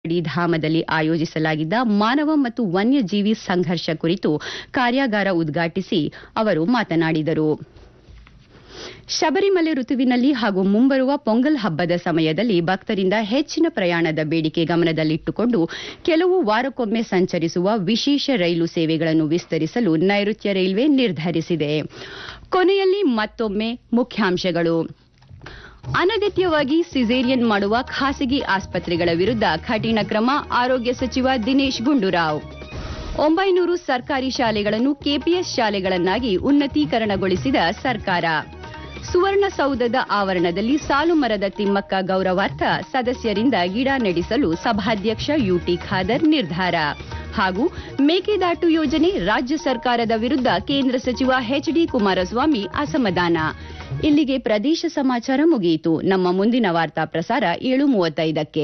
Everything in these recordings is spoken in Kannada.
ಧಾಮದಲ್ಲಿ ಆಯೋಜಿಸಲಾಗಿದ್ದ ಮಾನವ ಮತ್ತು ವನ್ಯಜೀವಿ ಸಂಘರ್ಷ ಕುರಿತು ಕಾರ್ಯಾಗಾರ ಉದ್ಘಾಟಿಸಿ ಅವರು ಮಾತನಾಡಿದರು ಶಬರಿಮಲೆ ಋತುವಿನಲ್ಲಿ ಹಾಗೂ ಮುಂಬರುವ ಪೊಂಗಲ್ ಹಬ್ಬದ ಸಮಯದಲ್ಲಿ ಭಕ್ತರಿಂದ ಹೆಚ್ಚಿನ ಪ್ರಯಾಣದ ಬೇಡಿಕೆ ಗಮನದಲ್ಲಿಟ್ಟುಕೊಂಡು ಕೆಲವು ವಾರಕ್ಕೊಮ್ಮೆ ಸಂಚರಿಸುವ ವಿಶೇಷ ರೈಲು ಸೇವೆಗಳನ್ನು ವಿಸ್ತರಿಸಲು ನೈಋತ್ಯ ರೈಲ್ವೆ ನಿರ್ಧರಿಸಿದೆ ಕೊನೆಯಲ್ಲಿ ಮತ್ತೊಮ್ಮೆ ಮುಖ್ಯಾಂಶಗಳು ಅನಗತ್ಯವಾಗಿ ಸಿಸೇರಿಯನ್ ಮಾಡುವ ಖಾಸಗಿ ಆಸ್ಪತ್ರೆಗಳ ವಿರುದ್ಧ ಕಠಿಣ ಕ್ರಮ ಆರೋಗ್ಯ ಸಚಿವ ದಿನೇಶ್ ಗುಂಡೂರಾವ್ ಒಂಬೈನೂರು ಸರ್ಕಾರಿ ಶಾಲೆಗಳನ್ನು ಕೆಪಿಎಸ್ ಶಾಲೆಗಳನ್ನಾಗಿ ಉನ್ನತೀಕರಣಗೊಳಿಸಿದ ಸರ್ಕಾರ ಸುವರ್ಣಸೌಧದ ಆವರಣದಲ್ಲಿ ಸಾಲು ಮರದ ತಿಮ್ಮಕ್ಕ ಗೌರವಾರ್ಥ ಸದಸ್ಯರಿಂದ ಗಿಡ ನೆಡಿಸಲು ಸಭಾಧ್ಯಕ್ಷ ಯುಟಿ ಖಾದರ್ ನಿರ್ಧಾರ ಹಾಗೂ ಮೇಕೆದಾಟು ಯೋಜನೆ ರಾಜ್ಯ ಸರ್ಕಾರದ ವಿರುದ್ಧ ಕೇಂದ್ರ ಸಚಿವ ಎಚ್ಡಿ ಕುಮಾರಸ್ವಾಮಿ ಅಸಮಾಧಾನ ಇಲ್ಲಿಗೆ ಪ್ರದೇಶ ಸಮಾಚಾರ ಮುಗಿಯಿತು ನಮ್ಮ ಮುಂದಿನ ವಾರ್ತಾ ಪ್ರಸಾರ ಏಳು ಮೂವತ್ತೈದಕ್ಕೆ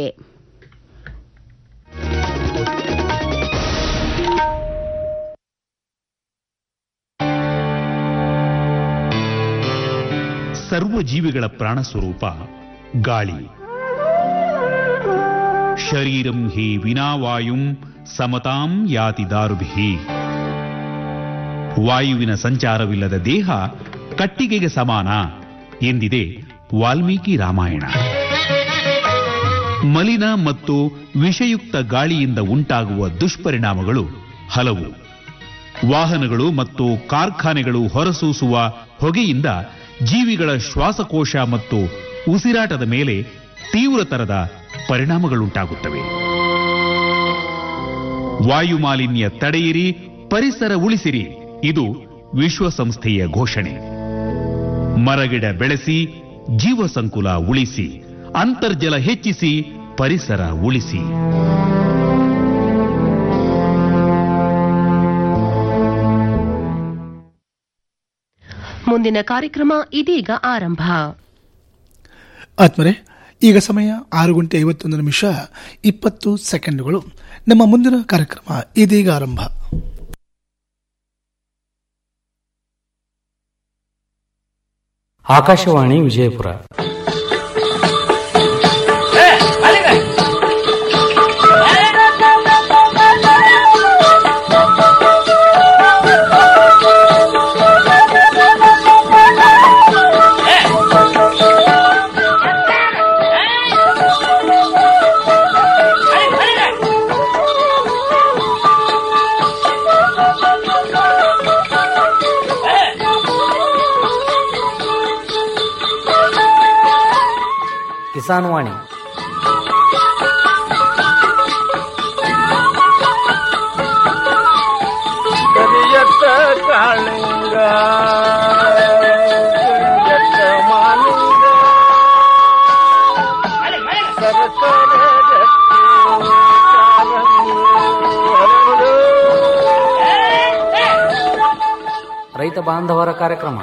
ಸರ್ವ ಜೀವಿಗಳ ಪ್ರಾಣ ಸ್ವರೂಪ ಗಾಳಿ ಶರೀರಂ ಹಿ ವಿನಾವಾಯುಂ ಸಮತಾಂ ಯಾತಿ ದಾರುಭಿ ವಾಯುವಿನ ಸಂಚಾರವಿಲ್ಲದ ದೇಹ ಕಟ್ಟಿಗೆಗೆ ಸಮಾನ ಎಂದಿದೆ ವಾಲ್ಮೀಕಿ ರಾಮಾಯಣ ಮಲಿನ ಮತ್ತು ವಿಷಯುಕ್ತ ಗಾಳಿಯಿಂದ ಉಂಟಾಗುವ ದುಷ್ಪರಿಣಾಮಗಳು ಹಲವು ವಾಹನಗಳು ಮತ್ತು ಕಾರ್ಖಾನೆಗಳು ಹೊರಸೂಸುವ ಹೊಗೆಯಿಂದ ಜೀವಿಗಳ ಶ್ವಾಸಕೋಶ ಮತ್ತು ಉಸಿರಾಟದ ಮೇಲೆ ತೀವ್ರತರದ ಪರಿಣಾಮಗಳುಂಟಾಗುತ್ತವೆ ವಾಯು ಮಾಲಿನ್ಯ ತಡೆಯಿರಿ ಪರಿಸರ ಉಳಿಸಿರಿ ಇದು ವಿಶ್ವಸಂಸ್ಥೆಯ ಘೋಷಣೆ ಮರಗಿಡ ಬೆಳೆಸಿ ಜೀವ ಸಂಕುಲ ಉಳಿಸಿ ಅಂತರ್ಜಲ ಹೆಚ್ಚಿಸಿ ಪರಿಸರ ಉಳಿಸಿ ಮುಂದಿನ ಕಾರ್ಯಕ್ರಮ ಇದೀಗ ಆರಂಭ ಆತ್ಮರೆ ಈಗ ಸಮಯ ಆರು ಗಂಟೆ ಐವತ್ತೊಂದು ನಿಮಿಷ ಇಪ್ಪತ್ತು ಸೆಕೆಂಡ್ಗಳು ನಮ್ಮ ಮುಂದಿನ ಕಾರ್ಯಕ್ರಮ ಇದೀಗ ಆರಂಭ ಆಕಾಶವಾಣಿ ವಿಜಯಪುರ ಕಿಸಾನ್ ವಾಣಿ ಕರಿಯತ್ತ ಕಾಳಿಂಗ ಕರಿಯತ್ತ ಮಾಲಿಂಗ ಸರಸರ ಗಟ್ಟಿ ಕಾಲಂಗಿ ಹರಳು. ರೈತ ಬಾಂಧವರ ಕಾರ್ಯಕ್ರಮ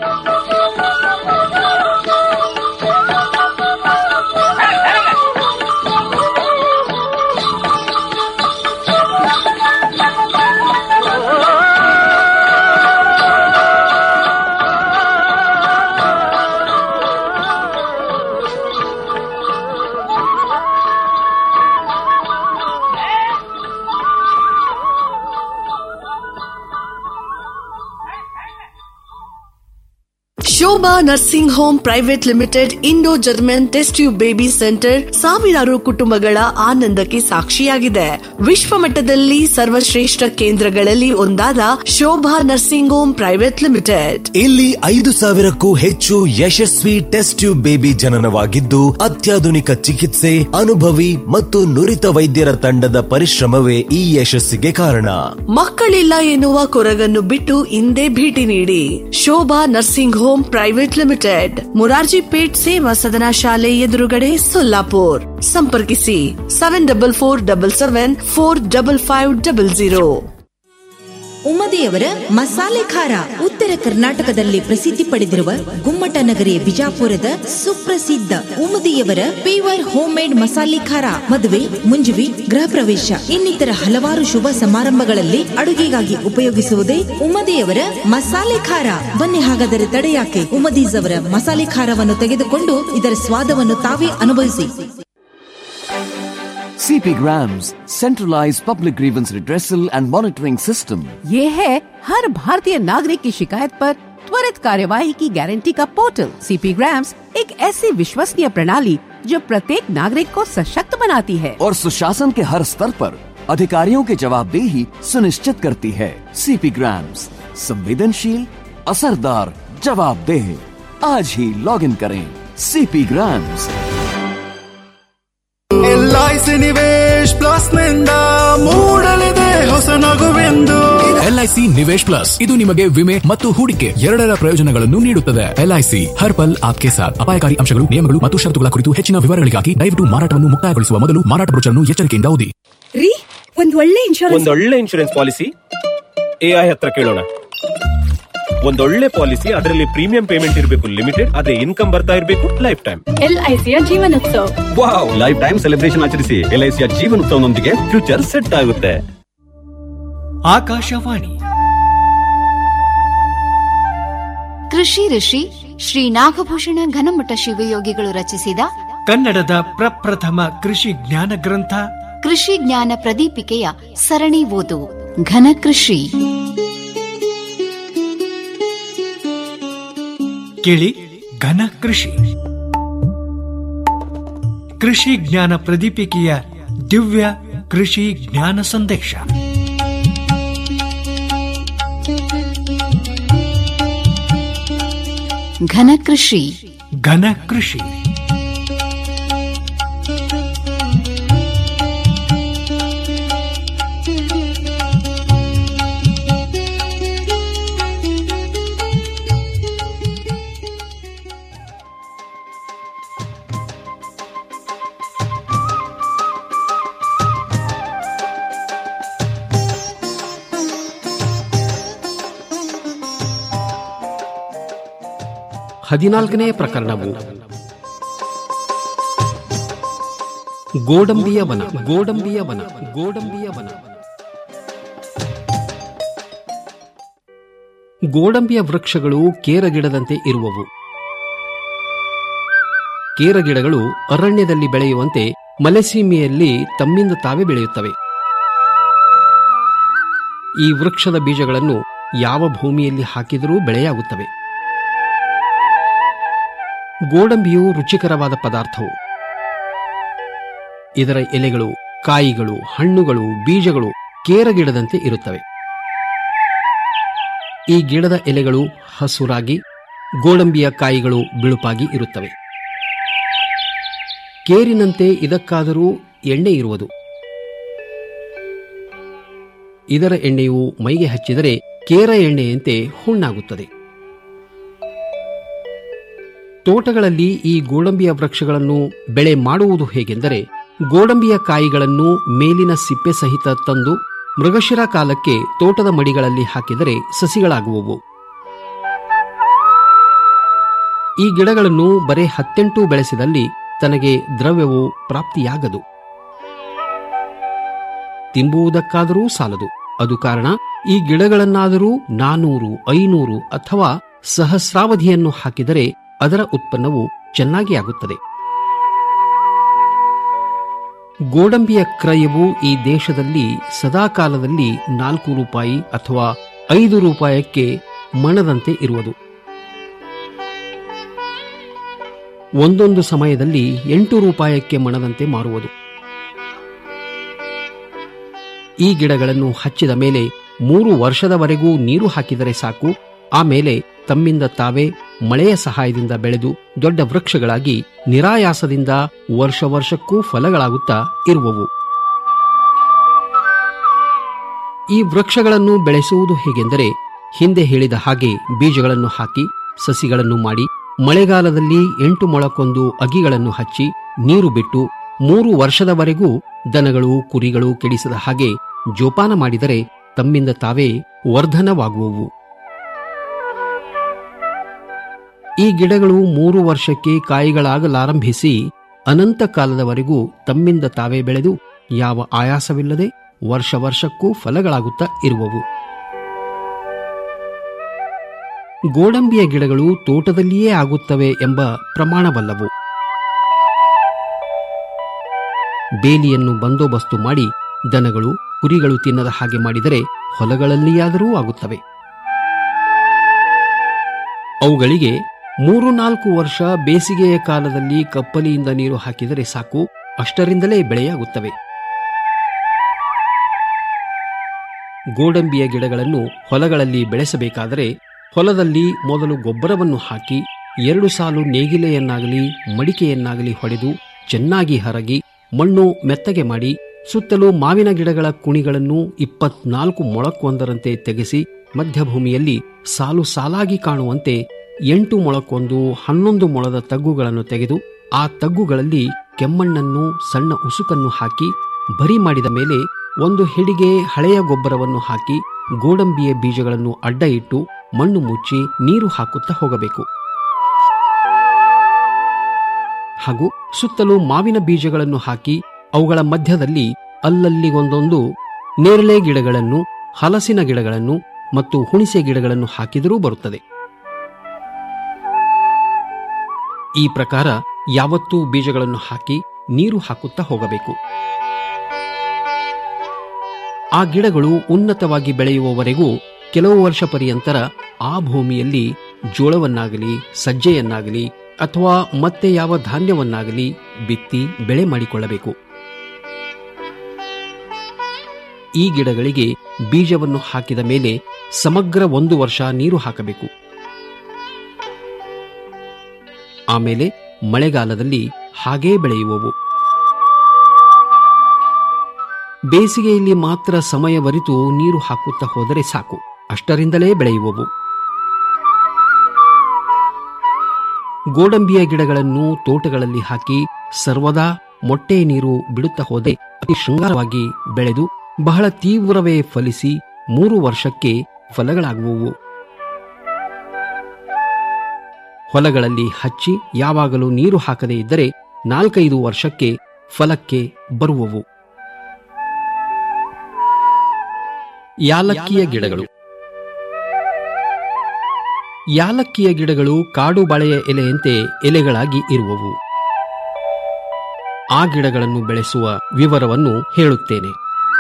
Shobha nursing home private limited Indo German test tube baby centre ಸಾವಿರಾರು ಕುಟುಂಬಗಳ ಆನಂದಕ್ಕೆ ಸಾಕ್ಷಿಯಾಗಿದೆ ವಿಶ್ವ ಮಟ್ಟದಲ್ಲಿ ಸರ್ವಶ್ರೇಷ್ಠ ಕೇಂದ್ರಗಳಲ್ಲಿ ಒಂದಾದ Shobha nursing home private limited ಇಲ್ಲಿ ಐದು ಸಾವಿರಕ್ಕೂ ಹೆಚ್ಚು ಯಶಸ್ವಿ ಟೆಸ್ಟ್ ಟ್ಯೂಬ್ ಬೇಬಿ ಜನನವಾಗಿದ್ದು ಅತ್ಯಾಧುನಿಕ ಚಿಕಿತ್ಸೆ ಅನುಭವಿ ಮತ್ತು ನುರಿತ ವೈದ್ಯರ ತಂಡದ ಪರಿಶ್ರಮವೇ ಈ ಯಶಸ್ಸಿಗೆ ಕಾರಣ ಮಕ್ಕಳಿಲ್ಲ ಎನ್ನುವ ಕೊರಗನ್ನು ಬಿಟ್ಟು ಇಂದೇ ಭೇಟಿ ನೀಡಿ Shobha nursing home private limited Murarji Peth Seva Sadan ಶಾಲೆ ಎದುರುಗಡೆ ಸೊಲ್ಲಾಪುರ್ ಸಂಪರ್ಕಿಸಿ seven double four double seven four double five double zero ಉಮ್ಮದಿಯವರ ಮಸಾಲೆ ಖಾರ ಉತ್ತರ ಕರ್ನಾಟಕದಲ್ಲಿ ಪ್ರಸಿದ್ಧಿ ಪಡೆದಿರುವ ಗುಮ್ಮಟ ನಗರಿ ಬಿಜಾಪುರದ ಸುಪ್ರಸಿದ್ಧ ಉಮ್ಮದಿಯವರ ಪೇವರ್ ಹೋಮ್ ಮೇಡ್ ಮಸಾಲೆ ಖಾರ ಮದುವೆ ಮುಂಜುವಿ ಗೃಹ ಪ್ರವೇಶ ಇನ್ನಿತರ ಹಲವಾರು ಶುಭ ಸಮಾರಂಭಗಳಲ್ಲಿ ಅಡುಗೆಗಾಗಿ ಉಪಯೋಗಿಸುವುದೇ ಉಮ್ಮದಿಯವರ ಮಸಾಲೆ ಖಾರ ಬನ್ನಿ ಹಾಗಾದರೆ ತಡೆಯಾಕೆ ಉಮ್ಮದೀಸ್ ಅವರ ಮಸಾಲೆ ಖಾರವನ್ನು ತೆಗೆದುಕೊಂಡು ಇದರ ಸ್ವಾದವನ್ನು ತಾವೇ ಅನುಭವಿಸಿ CP Grams, centralized public grievance redressal and monitoring system. ये है हर भारतीय नागरिक की शिकायत पर त्वरित कार्यवाही की गारंटी का पोर्टल सीपी ग्राम्स एक ऐसी विश्वसनीय प्रणाली जो प्रत्येक नागरिक को सशक्त बनाती है और सुशासन के हर स्तर पर अधिकारियों की जवाबदेही सुनिश्चित करती है सीपी ग्राम्स संवेदनशील असरदार जवाबदेह आज ही लॉग इन करें CP grams LIC Nivesh plus ನಿಂದ ಮೂಡಲಿದೆ ಹೊಸ ನಗುವೆಂದು ಎಲ್ಐಸಿ ನಿವೇಶ್ ಪ್ಲಸ್ ಇದು ನಿಮಗೆ ವಿಮೆ ಮತ್ತು ಹೂಡಿಕೆ ಎರಡರ ಪ್ರಯೋಜನಗಳನ್ನು ನೀಡುತ್ತದೆ ಎಲ್ಐಸಿ ಹರ್ ಪಲ್ ಆಪ್ಕೆ ಸಾಥ್ ಅಪಾಯಕಾರಿ ಅಂಶಗಳು ನಿಯಮಗಳು ಮತ್ತು ಷರತ್ತುಗಳ ಕುರಿತು ಹೆಚ್ಚಿನ ವಿವರಗಳಿಗಾಗಿ ದಯವಿಟ್ಟು ಮಾರಾಟವನ್ನು ಮುಕ್ತಾಯಗೊಳಿಸುವ ಮೊದಲು ಮಾರಾಟ ಬ್ರೋಚರ್ನ್ನು ಎಚ್ಚರಿಕೆಯಿಂದ ಓದಿ ರೀ ಒಂದ್ ಒಳ್ಳೆ ಇನ್ಶೂರೆನ್ಸ್ ಒಂದೊಳ್ಳೆ ಇನ್ಶೂರೆನ್ಸ್ ಪಾಲಿಸಿ ಎಐ ಹತ್ರ ಕೇಳೋಣ ಒಂದೊಳ್ಳೆ ಪಾಲಿಸಿ ಅದರಲ್ಲಿ ಪ್ರೀಮಿಯಂ ಪೇಮೆಂಟ್ ಇರಬೇಕು ಲಿಮಿಟೆಡ್ ಅದೇ ಇನ್ಕಮ್ ಬರ್ತಾ ಇರಬೇಕು ಲೈಫ್ ಟೈಮ್ ಎಲ್ಐಸಿಯ Jeevanotsav wow life time celebration ಆಚರಿಸಿ ಎಲ್ಐಸಿಯ ಜೀವನೋತ್ಸವನೊಂದಿಗೆ ಫ್ಯೂಚರ್ ಸೆಟ್ ಆಗುತ್ತೆ ಆಕಾಶವಾಣಿ ಕೃಷಿ ಋಷಿ ಶ್ರೀ ನಾಗಭೂಷಣ ಘನಮಠ ಶಿವಯೋಗಿಗಳು ರಚಿಸಿದ ಕನ್ನಡದ ಪ್ರಪ್ರಥಮ ಕೃಷಿ ಜ್ಞಾನ ಗ್ರಂಥ ಕೃಷಿ ಜ್ಞಾನ ಪ್ರದೀಪಿಕೆಯ ಸರಣಿ ಓದು ಘನ ಕೃಷಿ ಕೇಳಿ ಘನ ಕೃಷಿ ಕೃಷಿ ಜ್ಞಾನ ಪ್ರದೀಪಿಕೆಯ ದಿವ್ಯ ಕೃಷಿ ಜ್ಞಾನ ಸಂದೇಶ ಘನ ಕೃಷಿ ಘನ ಕೃಷಿ ಹದಿನಾಲ್ಕನೇ ಪ್ರಕರಣವು ಗೋಡಂಬಿಯ ವನ ಗೋಡಂಬಿಯ ವನ ಗೋಡಂಬಿಯ ವನ ಗೋಡಂಬಿಯ ವೃಕ್ಷಗಳು ಕೇರಗಿಡದಂತೆ ಇರುವವು ಕೇರಗಿಡಗಳು ಅರಣ್ಯದಲ್ಲಿ ಬೆಳೆಯುವಂತೆ ಮಲೆಸೀಮೆಯಲ್ಲಿ ತಮ್ಮಿಂದ ತಾವೇ ಬೆಳೆಯುತ್ತವೆ ಈ ವೃಕ್ಷದ ಬೀಜಗಳನ್ನು ಯಾವ ಭೂಮಿಯಲ್ಲಿ ಹಾಕಿದರೂ ಬೆಳೆಯಾಗುತ್ತವೆ ಗೋಡಂಬಿಯು ರುಚಿಕರವಾದ ಪದಾರ್ಥವು ಇದರ ಎಲೆಗಳು ಕಾಯಿಗಳು ಹಣ್ಣುಗಳು ಬೀಜಗಳು ಕೇರಗಿಡದಂತೆ ಇರುತ್ತವೆ ಈ ಗಿಡದ ಎಲೆಗಳು ಹಸುರಾಗಿ ಗೋಡಂಬಿಯ ಕಾಯಿಗಳು ಬಿಳುಪಾಗಿ ಇರುತ್ತವೆ ಕೇರಿನಂತೆ ಇದಕ್ಕಾದರೂ ಎಣ್ಣೆ ಇರುವುದು ಇದರ ಎಣ್ಣೆಯು ಮೈಗೆ ಹಚ್ಚಿದರೆ ಕೇರ ಎಣ್ಣೆಯಂತೆ ಹುಣ್ಣಾಗುತ್ತದೆ ತೋಟಗಳಲ್ಲಿ ಈ ಗೋಡಂಬಿಯ ವೃಕ್ಷಗಳನ್ನು ಬೆಳೆ ಮಾಡುವುದು ಹೇಗೆಂದರೆ ಗೋಡಂಬಿಯ ಕಾಯಿಗಳನ್ನು ಮೇಲಿನ ಸಿಪ್ಪೆ ಸಹಿತ ತಂದು ಮೃಗಶಿರ ಕಾಲಕ್ಕೆ ತೋಟದ ಮಡಿಗಳಲ್ಲಿ ಹಾಕಿದರೆ ಸಸಿಗಳಾಗುವವು ಈ ಗಿಡಗಳನ್ನು ಬರೇ ಹತ್ತೆಂಟು ಬೆಳೆಸಿದಲ್ಲಿ ತನಗೆ ದ್ರವ್ಯವು ಪ್ರಾಪ್ತಿಯಾಗದು ತಿಂಬುವುದಕ್ಕಾದರೂ ಸಾಲದು ಅದು ಕಾರಣ ಈ ಗಿಡಗಳನ್ನಾದರೂ ನಾನೂರು ಐನೂರು ಅಥವಾ ಸಹಸ್ರಾವಧಿಯನ್ನು ಹಾಕಿದರೆ ಅದರ ಉತ್ಪನ್ನವು ಚೆನ್ನಾಗಿ ಆಗುತ್ತದೆ ಗೋಡಂಬಿಯ ಕ್ರಯವು ಈ ದೇಶದಲ್ಲಿ ಸದಾಕಾಲದಲ್ಲಿ ನಾಲ್ಕು ರೂಪಾಯಿ ಅಥವಾ ಐದು ರೂಪಾಯಕ್ಕೆ ಮಣದಂತೆ ಇರುವುದು ಒಂದೊಂದು ಸಮಯದಲ್ಲಿ ಎಂಟು ರೂಪಾಯಕ್ಕೆ ಮಣದಂತೆ ಮಾರುವುದು ಈ ಗಿಡಗಳನ್ನು ಹಚ್ಚಿದ ಮೇಲೆ ಮೂರು ವರ್ಷದವರೆಗೂ ನೀರು ಹಾಕಿದರೆ ಸಾಕು ಆಮೇಲೆ ತಮ್ಮಿಂದ ತಾವೇ ಮಳೆಯ ಸಹಾಯದಿಂದ ಬೆಳೆದು ದೊಡ್ಡ ವೃಕ್ಷಗಳಾಗಿ ನಿರಾಯಾಸದಿಂದ ವರ್ಷ ವರ್ಷಕ್ಕೂ ಫಲಗಳಾಗುತ್ತಾ ಇರುವವು ಈ ವೃಕ್ಷಗಳನ್ನು ಬೆಳೆಸುವುದು ಹೇಗೆಂದರೆ ಹಿಂದೆ ಹೇಳಿದ ಹಾಗೆ ಬೀಜಗಳನ್ನು ಹಾಕಿ ಸಸಿಗಳನ್ನು ಮಾಡಿ ಮಳೆಗಾಲದಲ್ಲಿ ಎಂಟು ಮೊಳಕ್ಕೊಂದು ಅಗಿಗಳನ್ನು ಹಚ್ಚಿ ನೀರು ಬಿಟ್ಟು ಮೂರು ವರ್ಷದವರೆಗೂ ದನಗಳು ಕುರಿಗಳು ಕೆಡಿಸದ ಹಾಗೆ ಜೋಪಾನ ಮಾಡಿದರೆ ತಮ್ಮಿಂದ ತಾವೇ ವರ್ಧನವಾಗುವವು ಈ ಗಿಡಗಳು ಮೂರು ವರ್ಷಕ್ಕೆ ಕಾಯಿಗಳಾಗಲಾರಂಭಿಸಿ ಅನಂತ ಕಾಲದವರೆಗೂ ತಮ್ಮಿಂದ ತಾವೇ ಬೆಳೆದು ಯಾವ ಆಯಾಸವಿಲ್ಲದೆ ವರ್ಷ ವರ್ಷಕ್ಕೂ ಫಲಗಳಾಗುತ್ತಾ ಇರುವವು ಗೋಡಂಬಿಯ ಗಿಡಗಳು ತೋಟದಲ್ಲಿಯೇ ಆಗುತ್ತವೆ ಎಂಬ ಪ್ರಮಾಣವಲ್ಲವು ಬೇಲಿಯನ್ನು ಬಂದೋಬಸ್ತು ಮಾಡಿ ದನಗಳು ಕುರಿಗಳು ತಿನ್ನದ ಹಾಗೆ ಮಾಡಿದರೆ ಹೊಲಗಳಲ್ಲಿಯಾದರೂ ಆಗುತ್ತವೆ ಅವುಗಳಿಗೆ ಮೂರು ನಾಲ್ಕು ವರ್ಷ ಬೇಸಿಗೆಯ ಕಾಲದಲ್ಲಿ ಕಪ್ಪಲಿಯಿಂದ ನೀರು ಹಾಕಿದರೆ ಸಾಕು ಅಷ್ಟರಿಂದಲೇ ಬೆಳೆಯಾಗುತ್ತವೆ ಗೋಡಂಬಿಯ ಗಿಡಗಳನ್ನು ಹೊಲಗಳಲ್ಲಿ ಬೆಳೆಸಬೇಕಾದರೆ ಹೊಲದಲ್ಲಿ ಮೊದಲು ಗೊಬ್ಬರವನ್ನು ಹಾಕಿ ಎರಡು ಸಾಲು ನೇಗಿಲೆಯನ್ನಾಗಲಿ ಮಡಿಕೆಯನ್ನಾಗಲಿ ಹೊಡೆದು ಚೆನ್ನಾಗಿ ಹರಗಿ ಮಣ್ಣು ಮೆತ್ತಗೆ ಮಾಡಿ ಸುತ್ತಲೂ ಮಾವಿನ ಗಿಡಗಳ ಕುಣಿಗಳನ್ನು ಇಪ್ಪತ್ನಾಲ್ಕು ಮೊಳಕ್ಕೊಂದರಂತೆ ತೆಗೆಸಿ ಮಧ್ಯಭೂಮಿಯಲ್ಲಿ ಸಾಲು ಸಾಲಾಗಿ ಕಾಣುವಂತೆ ಎಂಟು ಮೊಳಕ್ಕೊಂದು ಹನ್ನೊಂದು ಮೊಳದ ತಗ್ಗುಗಳನ್ನು ತೆಗೆದು ಆ ತಗ್ಗುಗಳಲ್ಲಿ ಕೆಮ್ಮಣ್ಣನ್ನು ಸಣ್ಣ ಉಸುಕನ್ನು ಹಾಕಿ ಬರಿ ಮಾಡಿದ ಮೇಲೆ ಒಂದು ಹಿಡಿಗೆ ಹಳೆಯ ಗೊಬ್ಬರವನ್ನು ಹಾಕಿ ಗೋಡಂಬಿಯ ಬೀಜಗಳನ್ನು ಅಡ್ಡ ಇಟ್ಟು ಮಣ್ಣು ಮುಚ್ಚಿ ನೀರು ಹಾಕುತ್ತಾ ಹೋಗಬೇಕು ಹಾಗೂ ಸುತ್ತಲೂ ಮಾವಿನ ಬೀಜಗಳನ್ನು ಹಾಕಿ ಅವುಗಳ ಮಧ್ಯದಲ್ಲಿ ಅಲ್ಲಲ್ಲಿ ಒಂದೊಂದು ನೇರಳೆ ಗಿಡಗಳನ್ನು ಹಲಸಿನ ಗಿಡಗಳನ್ನು ಮತ್ತು ಹುಣಿಸೆ ಗಿಡಗಳನ್ನು ಹಾಕಿದರೂ ಬರುತ್ತದೆ ಈ ಪ್ರಕಾರ ಯಾವತ್ತೂ ಬೀಜಗಳನ್ನು ಹಾಕಿ ನೀರು ಹಾಕುತ್ತಾ ಹೋಗಬೇಕು ಆ ಗಿಡಗಳು ಉನ್ನತವಾಗಿ ಬೆಳೆಯುವವರೆಗೂ ಕೆಲವು ವರ್ಷ ಪರ್ಯಂತರ ಆ ಭೂಮಿಯಲ್ಲಿ ಜೋಳವನ್ನಾಗಲಿ ಸಜ್ಜೆಯನ್ನಾಗಲಿ ಅಥವಾ ಮತ್ತೆ ಯಾವ ಧಾನ್ಯವನ್ನಾಗಲಿ ಬಿತ್ತಿ ಬೆಳೆ ಮಾಡಿಕೊಳ್ಳಬೇಕು ಈ ಗಿಡಗಳಿಗೆ ಬೀಜವನ್ನು ಹಾಕಿದ ಮೇಲೆ ಸಮಗ್ರ ಒಂದು ವರ್ಷ ನೀರು ಹಾಕಬೇಕು ಆಮೇಲೆ ಮಳೆಗಾಲದಲ್ಲಿ ಹಾಗೇ ಬೆಳೆಯುವವು ಬೇಸಿಗೆಯಲ್ಲಿ ಮಾತ್ರ ಸಮಯವರಿತು ನೀರು ಹಾಕುತ್ತಾ ಹೋದರೆ ಸಾಕು ಅಷ್ಟರಿಂದಲೇ ಬೆಳೆಯುವವು ಗೋಡಂಬಿಯ ಗಿಡಗಳನ್ನು ತೋಟಗಳಲ್ಲಿ ಹಾಕಿ ಸರ್ವದಾ ಮೊಟ್ಟೆ ನೀರು ಬಿಡುತ್ತಾ ಹೋದೆ ಅತಿ ಶೃಂಗಾರವಾಗಿ ಬೆಳೆದು ಬಹಳ ತೀವ್ರವೇ ಫಲಿಸಿ ಮೂರು ವರ್ಷಕ್ಕೆ ಫಲಗಳಾಗುವವು ಹೊಲಗಳಲ್ಲಿ ಹಚ್ಚಿ ಯಾವಾಗಲೂ ನೀರು ಹಾಕದೇ ಇದ್ದರೆ ನಾಲ್ಕೈದು ವರ್ಷಕ್ಕೆ ಫಲಕ್ಕೆ ಬರುವವು ಯಾಲಕ್ಕಿಯ ಗಿಡಗಳು ಯಾಲಕ್ಕಿಯ ಗಿಡಗಳು ಕಾಡು ಬಾಳೆಯ ಎಲೆಯಂತೆ ಎಲೆಗಳಾಗಿ ಇರುವವು ಆ ಗಿಡಗಳನ್ನು ಬೆಳೆಸುವ ವಿವರವನ್ನು ಹೇಳುತ್ತೇನೆ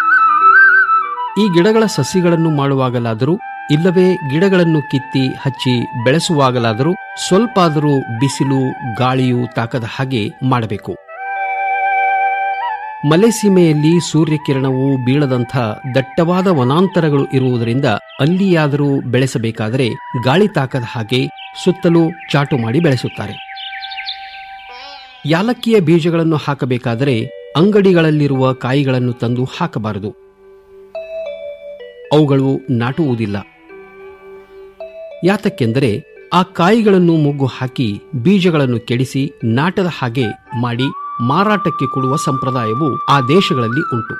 ಈ ಗಿಡಗಳ ಸಸಿಗಳನ್ನು ಮಾಡುವಾಗಲಾದರೂ ಇಲ್ಲವೇ ಗಿಡಗಳನ್ನು ಕಿತ್ತಿ ಹಚ್ಚಿ ಬೆಳೆಸುವಾಗಲಾದರೂ ಸ್ವಲ್ಪಾದರೂ ಬಿಸಿಲು ಗಾಳಿಯು ತಾಕದ ಹಾಗೆ ಮಾಡಬೇಕು ಮಲೆಸೀಮೆಯಲ್ಲಿ ಸೂರ್ಯಕಿರಣವು ಬೀಳದಂಥ ದಟ್ಟವಾದ ವನಾಂತರಗಳು ಇರುವುದರಿಂದ ಅಲ್ಲಿಯಾದರೂ ಬೆಳೆಸಬೇಕಾದರೆ ಗಾಳಿ ತಾಕದ ಹಾಗೆ ಸುತ್ತಲೂ ಚಾಟು ಮಾಡಿ ಬೆಳೆಸುತ್ತಾರೆ ಯಾಲಕ್ಕಿಯ ಬೀಜಗಳನ್ನು ಹಾಕಬೇಕಾದರೆ ಅಂಗಡಿಗಳಲ್ಲಿರುವ ಕಾಯಿಗಳನ್ನು ತಂದು ಹಾಕಬಾರದು ಅವುಗಳು ನಾಟುವುದಿಲ್ಲ ಯಾತಕ್ಕೆಂದರೆ ಆ ಕಾಯಿಗಳನ್ನು ಮುಗ್ಗು ಹಾಕಿ ಬೀಜಗಳನ್ನು ಕೆಡಿಸಿ ನಾಟದ ಹಾಗೆ ಮಾಡಿ ಮಾರಾಟಕ್ಕೆ ಕೊಡುವ ಸಂಪ್ರದಾಯವು ಆ ದೇಶಗಳಲ್ಲಿ ಉಂಟು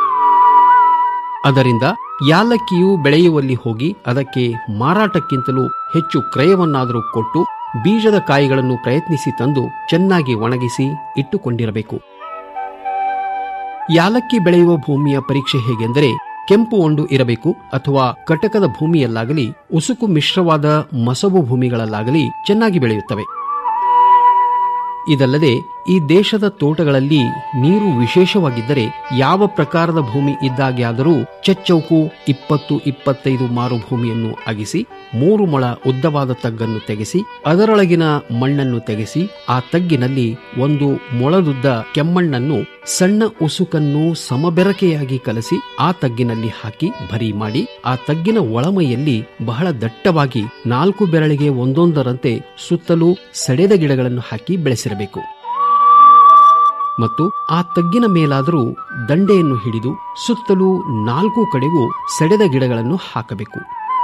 ಅದರಿಂದ ಯಾಲಕ್ಕಿಯು ಬೆಳೆಯುವಲ್ಲಿ ಹೋಗಿ ಅದಕ್ಕೆ ಮಾರಾಟಕ್ಕಿಂತಲೂ ಹೆಚ್ಚು ಕ್ರಯವನ್ನಾದರೂ ಕೊಟ್ಟು ಬೀಜದ ಕಾಯಿಗಳನ್ನು ಪ್ರಯತ್ನಿಸಿ ತಂದು ಚೆನ್ನಾಗಿ ಒಣಗಿಸಿ ಇಟ್ಟುಕೊಂಡಿರಬೇಕು ಯಾಲಕ್ಕಿ ಬೆಳೆಯುವ ಭೂಮಿಯ ಪರೀಕ್ಷೆ ಹೇಗೆಂದರೆ ಕೆಂಪು ಒಂಡು ಇರಬೇಕು ಅಥವಾ ಕಟಕದ ಭೂಮಿಯಲ್ಲಾಗಲಿ ಉಸುಕು ಮಿಶ್ರವಾದ ಮಸಬು ಭೂಮಿಗಳಲ್ಲಾಗಲಿ ಚೆನ್ನಾಗಿ ಬೆಳೆಯುತ್ತವೆ ಇದಲ್ಲದೆ ಈ ದೇಶದ ತೋಟಗಳಲ್ಲಿ ನೀರು ವಿಶೇಷವಾಗಿದ್ದರೆ ಯಾವ ಪ್ರಕಾರದ ಭೂಮಿ ಇದ್ದಾಗ್ಯಾದರೂ ಚಚ್ಚೌಕು ಇಪ್ಪತ್ತು ಇಪ್ಪತ್ತೈದು ಮಾರು ಭೂಮಿಯನ್ನು ಅಗಿಸಿ ಮೂರು ಮೊಳ ಉದ್ದವಾದ ತಗ್ಗನ್ನು ತೆಗೆಸಿ ಅದರೊಳಗಿನ ಮಣ್ಣನ್ನು ತೆಗೆಸಿ ಆ ತಗ್ಗಿನಲ್ಲಿ ಒಂದು ಮೊಳದುದ್ದ ಕೆಮ್ಮಣ್ಣನ್ನು ಸಣ್ಣ ಉಸುಕನ್ನು ಸಮಬೆರಕೆಯಾಗಿ ಕಲಸಿ ಆ ತಗ್ಗಿನಲ್ಲಿ ಹಾಕಿ ಭರಿ ಮಾಡಿ ಆ ತಗ್ಗಿನ ಒಳಮೈಯಲ್ಲಿ ಬಹಳ ದಟ್ಟವಾಗಿ ನಾಲ್ಕು ಬೆರಳಿಗೆ ಒಂದೊಂದರಂತೆ ಸುತ್ತಲೂ ಸೆಡೆದ ಗಿಡಗಳನ್ನು ಹಾಕಿ ಬೆಳೆಸಿರಬೇಕು ಮತ್ತು ಆ ತಗ್ಗಿನ ಮೇಲಾದರೂ ದಂಡೆಯನ್ನು ಹಿಡಿದು ಸುತ್ತಲೂ ನಾಲ್ಕು ಕಡೆಗೂ ಸೆಡೆದ ಗಿಡಗಳನ್ನು ಹಾಕಬೇಕು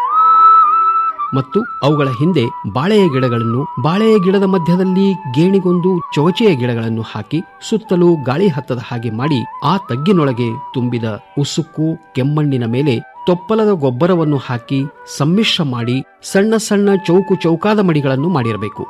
ಮತ್ತು ಅವುಗಳ ಹಿಂದೆ ಬಾಳೆಯ ಗಿಡಗಳನ್ನು ಬಾಳೆಯ ಗಿಡದ ಮಧ್ಯದಲ್ಲಿ ಗೇಣಿಗೊಂದು ಚೌಚೆಯ ಗಿಡಗಳನ್ನು ಹಾಕಿ ಸುತ್ತಲೂ ಗಾಳಿ ಹತ್ತದ ಹಾಗೆ ಮಾಡಿ ಆ ತಗ್ಗಿನೊಳಗೆ ತುಂಬಿದ ಉಸುಕು ಕೆಮ್ಮಣ್ಣಿನ ಮೇಲೆ ತೊಪ್ಪಲದ ಗೊಬ್ಬರವನ್ನು ಹಾಕಿ ಸಮ್ಮಿಶ್ರ ಮಾಡಿ ಸಣ್ಣ ಸಣ್ಣ ಚೌಕು ಚೌಕಾದ ಮಡಿಗಳನ್ನು ಮಾಡಿರಬೇಕು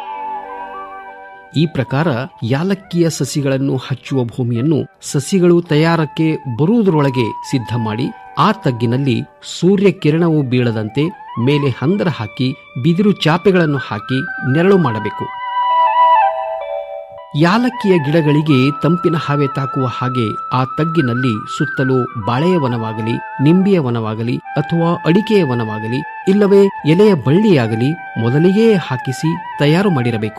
ಈ ಪ್ರಕಾರ ಯಾಲಕ್ಕಿಯ ಸಸಿಗಳನ್ನು ಹಚ್ಚುವ ಭೂಮಿಯನ್ನು ಸಸಿಗಳು ತಯಾರಕ್ಕೆ ಬರುವುದರೊಳಗೆ ಸಿದ್ಧ ಮಾಡಿ ಆ ತಗ್ಗಿನಲ್ಲಿ ಸೂರ್ಯ ಕಿರಣವು ಬೀಳದಂತೆ ಮೇಲೆ ಹಂದರ ಹಾಕಿ ಬಿದಿರು ಚಾಪೆಗಳನ್ನು ಹಾಕಿ ನೆರಳು ಮಾಡಬೇಕು ಯಾಲಕ್ಕಿಯ ಗಿಡಗಳಿಗೆ ತಂಪಿನ ಹಾವೆ ತಾಕುವ ಹಾಗೆ ಆ ತಗ್ಗಿನಲ್ಲಿ ಸುತ್ತಲೂ ಬಾಳೆಯ ವನವಾಗಲಿ ನಿಂಬೆಯ ವನವಾಗಲಿ ಅಥವಾ ಅಡಿಕೆಯ ವನವಾಗಲಿ ಇಲ್ಲವೇ ಎಲೆಯ ಬಳ್ಳಿಯಾಗಲಿ ಮೊದಲಿಗೇ ಹಾಕಿಸಿ ತಯಾರು ಮಾಡಿರಬೇಕು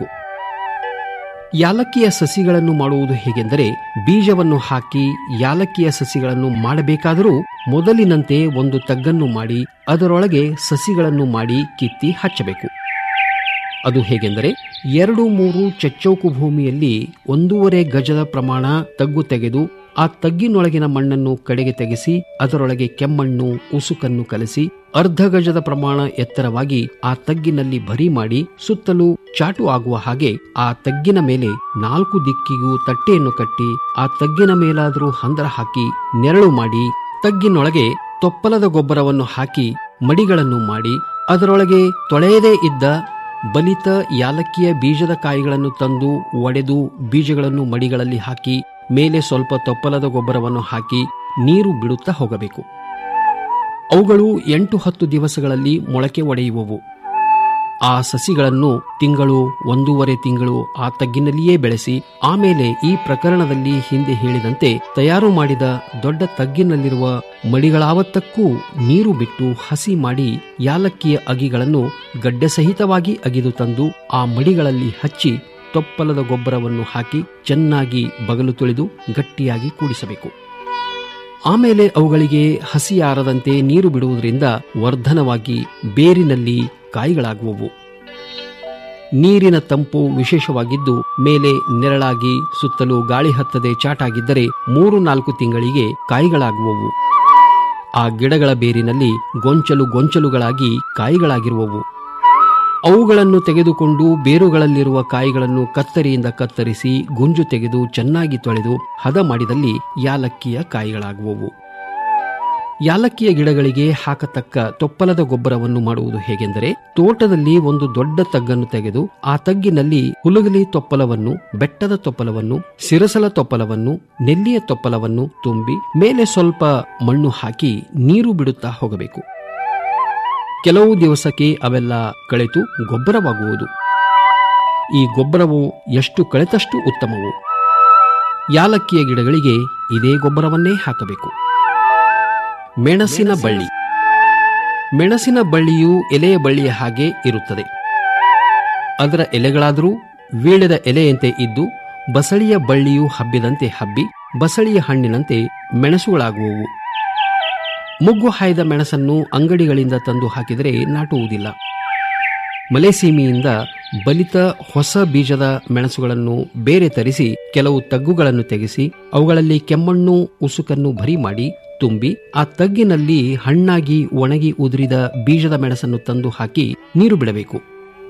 ಯಾಲಕ್ಕಿಯ ಸಸಿಗಳನ್ನು ಮಾಡುವುದು ಹೇಗೆಂದರೆ ಬೀಜವನ್ನು ಹಾಕಿ ಯಾಲಕ್ಕಿಯ ಸಸಿಗಳನ್ನು ಮಾಡಬೇಕಾದರೂ ಮೊದಲಿನಂತೆ ಒಂದು ತಗ್ಗನ್ನು ಮಾಡಿ ಅದರೊಳಗೆ ಸಸಿಗಳನ್ನು ಮಾಡಿ ಕಿತ್ತಿ ಹಚ್ಚಬೇಕು ಅದು ಹೇಗೆಂದರೆ ಎರಡು ಮೂರು ಚಚ್ಚೌಕು ಭೂಮಿಯಲ್ಲಿ ಒಂದೂವರೆ ಗಜದ ಪ್ರಮಾಣ ತಗ್ಗು ತೆಗೆದು ಆ ತಗ್ಗಿನೊಳಗಿನ ಮಣ್ಣನ್ನು ಕಡೆಗೆ ತೆಗೆಸಿ ಅದರೊಳಗೆ ಕೆಮ್ಮಣ್ಣು ಉಸುಕನ್ನು ಕಲಸಿ ಅರ್ಧ ಗಜದ ಪ್ರಮಾಣ ಎತ್ತರವಾಗಿ ಆ ತಗ್ಗಿನಲ್ಲಿ ಭರಿ ಮಾಡಿ ಸುತ್ತಲೂ ಚಾಟು ಆಗುವ ಹಾಗೆ ಆ ತಗ್ಗಿನ ಮೇಲೆ ನಾಲ್ಕು ದಿಕ್ಕಿಗೂ ತಟ್ಟೆಯನ್ನು ಕಟ್ಟಿ ಆ ತಗ್ಗಿನ ಮೇಲಾದರೂ ಹಂದರ ಹಾಕಿ ನೆರಳು ಮಾಡಿ ತಗ್ಗಿನೊಳಗೆ ತೊಪ್ಪಲದ ಗೊಬ್ಬರವನ್ನು ಹಾಕಿ ಮಡಿಗಳನ್ನು ಮಾಡಿ ಅದರೊಳಗೆ ತೊಳೆಯದೇ ಇದ್ದ ಬಲಿತ ಯಾಲಕ್ಕಿಯ ಬೀಜದ ಕಾಯಿಗಳನ್ನು ತಂದು ಒಡೆದು ಬೀಜಗಳನ್ನು ಮಡಿಗಳಲ್ಲಿ ಹಾಕಿ ಮೇಲೆ ಸ್ವಲ್ಪ ತೊಪ್ಪಲದ ಗೊಬ್ಬರವನ್ನು ಹಾಕಿ ನೀರು ಬಿಡುತ್ತಾ ಹೋಗಬೇಕು ಅವುಗಳು ಎಂಟು ಹತ್ತು ದಿವಸಗಳಲ್ಲಿ ಮೊಳಕೆ ಒಡೆಯುವವು ಆ ಸಸಿಗಳನ್ನು ತಿಂಗಳು ಒಂದೂವರೆ ತಿಂಗಳು ಆ ತಗ್ಗಿನಲ್ಲಿಯೇ ಬೆಳೆಸಿ ಆಮೇಲೆ ಈ ಪ್ರಕರಣದಲ್ಲಿ ಹಿಂದೆ ಹೇಳಿದಂತೆ ತಯಾರು ಮಾಡಿದ ದೊಡ್ಡ ತಗ್ಗಿನಲ್ಲಿರುವ ಮಡಿಗಳಾವತ್ತಕ್ಕೂ ನೀರು ಬಿಟ್ಟು ಹಸಿ ಮಾಡಿ ಯಾಲಕ್ಕಿಯ ಅಗಿಗಳನ್ನು ಗಡ್ಡೆ ಸಹಿತವಾಗಿ ಅಗಿದು ತಂದು ಆ ಮಡಿಗಳಲ್ಲಿ ಹಚ್ಚಿ ತೊಪ್ಪಲದ ಗೊಬ್ಬರವನ್ನು ಹಾಕಿ ಚೆನ್ನಾಗಿ ಬಗಲು ತೊಳೆದು ಗಟ್ಟಿಯಾಗಿ ಕೂಡಿಸಬೇಕು ಆಮೇಲೆ ಅವುಗಳಿಗೆ ಹಸಿಯಾರದಂತೆ ನೀರು ಬಿಡುವುದರಿಂದ ವರ್ಧನವಾಗಿ ಬೇರಿನಲ್ಲಿ ಕಾಯಿಗಳಾಗುವವು ನೀರಿನ ತಂಪು ವಿಶೇಷವಾಗಿದ್ದು ಮೇಲೆ ನೆರಳಾಗಿ ಸುತ್ತಲೂ ಗಾಳಿ ಹತ್ತದೆ ಚಾಟಾಗಿದ್ದರೆ ಮೂರು ನಾಲ್ಕು ತಿಂಗಳಿಗೆ ಕಾಯಿಗಳಾಗುವವು ಆ ಗಿಡಗಳ ಬೇರಿನಲ್ಲಿ ಗೊಂಚಲು ಗೊಂಚಲುಗಳಾಗಿ ಕಾಯಿಗಳಾಗಿರುವವು ಅವುಗಳನ್ನು ತೆಗೆದುಕೊಂಡು ಬೇರುಗಳಲ್ಲಿರುವ ಕಾಯಿಗಳನ್ನು ಕತ್ತರಿಯಿಂದ ಕತ್ತರಿಸಿ ಗುಂಜು ತೆಗೆದು ಚೆನ್ನಾಗಿ ತೊಳೆದು ಹದ ಮಾಡಿದಲ್ಲಿ ಯಾಲಕ್ಕಿಯ ಕಾಯಿಗಳಾಗುವವು ಯಾಲಕ್ಕಿಯ ಗಿಡಗಳಿಗೆ ಹಾಕತಕ್ಕ ತೊಪ್ಪಲದ ಗೊಬ್ಬರವನ್ನು ಮಾಡುವುದು ಹೇಗೆಂದರೆ ತೋಟದಲ್ಲಿ ಒಂದು ದೊಡ್ಡ ತಗ್ಗನ್ನು ತೆಗೆದು ಆ ತಗ್ಗಿನಲ್ಲಿ ಹುಲುಗಲಿ ತೊಪ್ಪಲವನ್ನು ಬೆಟ್ಟದ ತೊಪ್ಪಲವನ್ನು ಸಿರಸಲ ತೊಪ್ಪಲವನ್ನು ನೆಲ್ಲಿಯ ತೊಪ್ಪಲವನ್ನು ತುಂಬಿ ಮೇಲೆ ಸ್ವಲ್ಪ ಮಣ್ಣು ಹಾಕಿ ನೀರು ಬಿಡುತ್ತಾ ಹೋಗಬೇಕು ಕೆಲವು ದಿವಸಕ್ಕೆ ಅವೆಲ್ಲ ಕಳೆತು ಗೊಬ್ಬರವಾಗುವುದು ಈ ಗೊಬ್ಬರವು ಎಷ್ಟು ಕಳೆತಷ್ಟು ಉತ್ತಮವು ಯಾಲಕ್ಕಿಯ ಗಿಡಗಳಿಗೆ ಇದೇ ಗೊಬ್ಬರವನ್ನೇ ಹಾಕಬೇಕು ಮೆಣಸಿನ ಬಳ್ಳಿ ಮೆಣಸಿನ ಬಳ್ಳಿಯು ಎಲೆಯ ಬಳ್ಳಿಯ ಹಾಗೆ ಇರುತ್ತದೆ ಅದರ ಎಲೆಗಳಾದರೂ ವೀಳದ ಎಲೆಯಂತೆ ಇದ್ದು ಬಸಳಿಯ ಬಳ್ಳಿಯು ಹಬ್ಬಿದಂತೆ ಹಬ್ಬಿ ಬಸಳಿಯ ಹಣ್ಣಿನಂತೆ ಮೆಣಸುಗಳಾಗುವವು ಮುಗ್ಗು ಹಾಯ್ದ ಮೆಣಸನ್ನು ಅಂಗಡಿಗಳಿಂದ ತಂದು ಹಾಕಿದರೆ ನಾಟುವುದಿಲ್ಲ ಮಲೆಸೀಮೆಯಿಂದ ಬಲಿತ ಹೊಸ ಬೀಜದ ಮೆಣಸುಗಳನ್ನು ಬೇರೆ ತರಿಸಿ ಕೆಲವು ತಗ್ಗುಗಳನ್ನು ತೆಗೆಸಿ ಅವುಗಳಲ್ಲಿ ಕೆಮ್ಮಣ್ಣು ಉಸುಕನ್ನು ಭರಿ ಮಾಡಿ ತುಂಬಿ ಆ ತಗ್ಗಿನಲ್ಲಿ ಹಣ್ಣಾಗಿ ಒಣಗಿ ಉದುರಿದ ಬೀಜದ ಮೆಣಸನ್ನು ತಂದು ಹಾಕಿ ನೀರು ಬಿಡಬೇಕು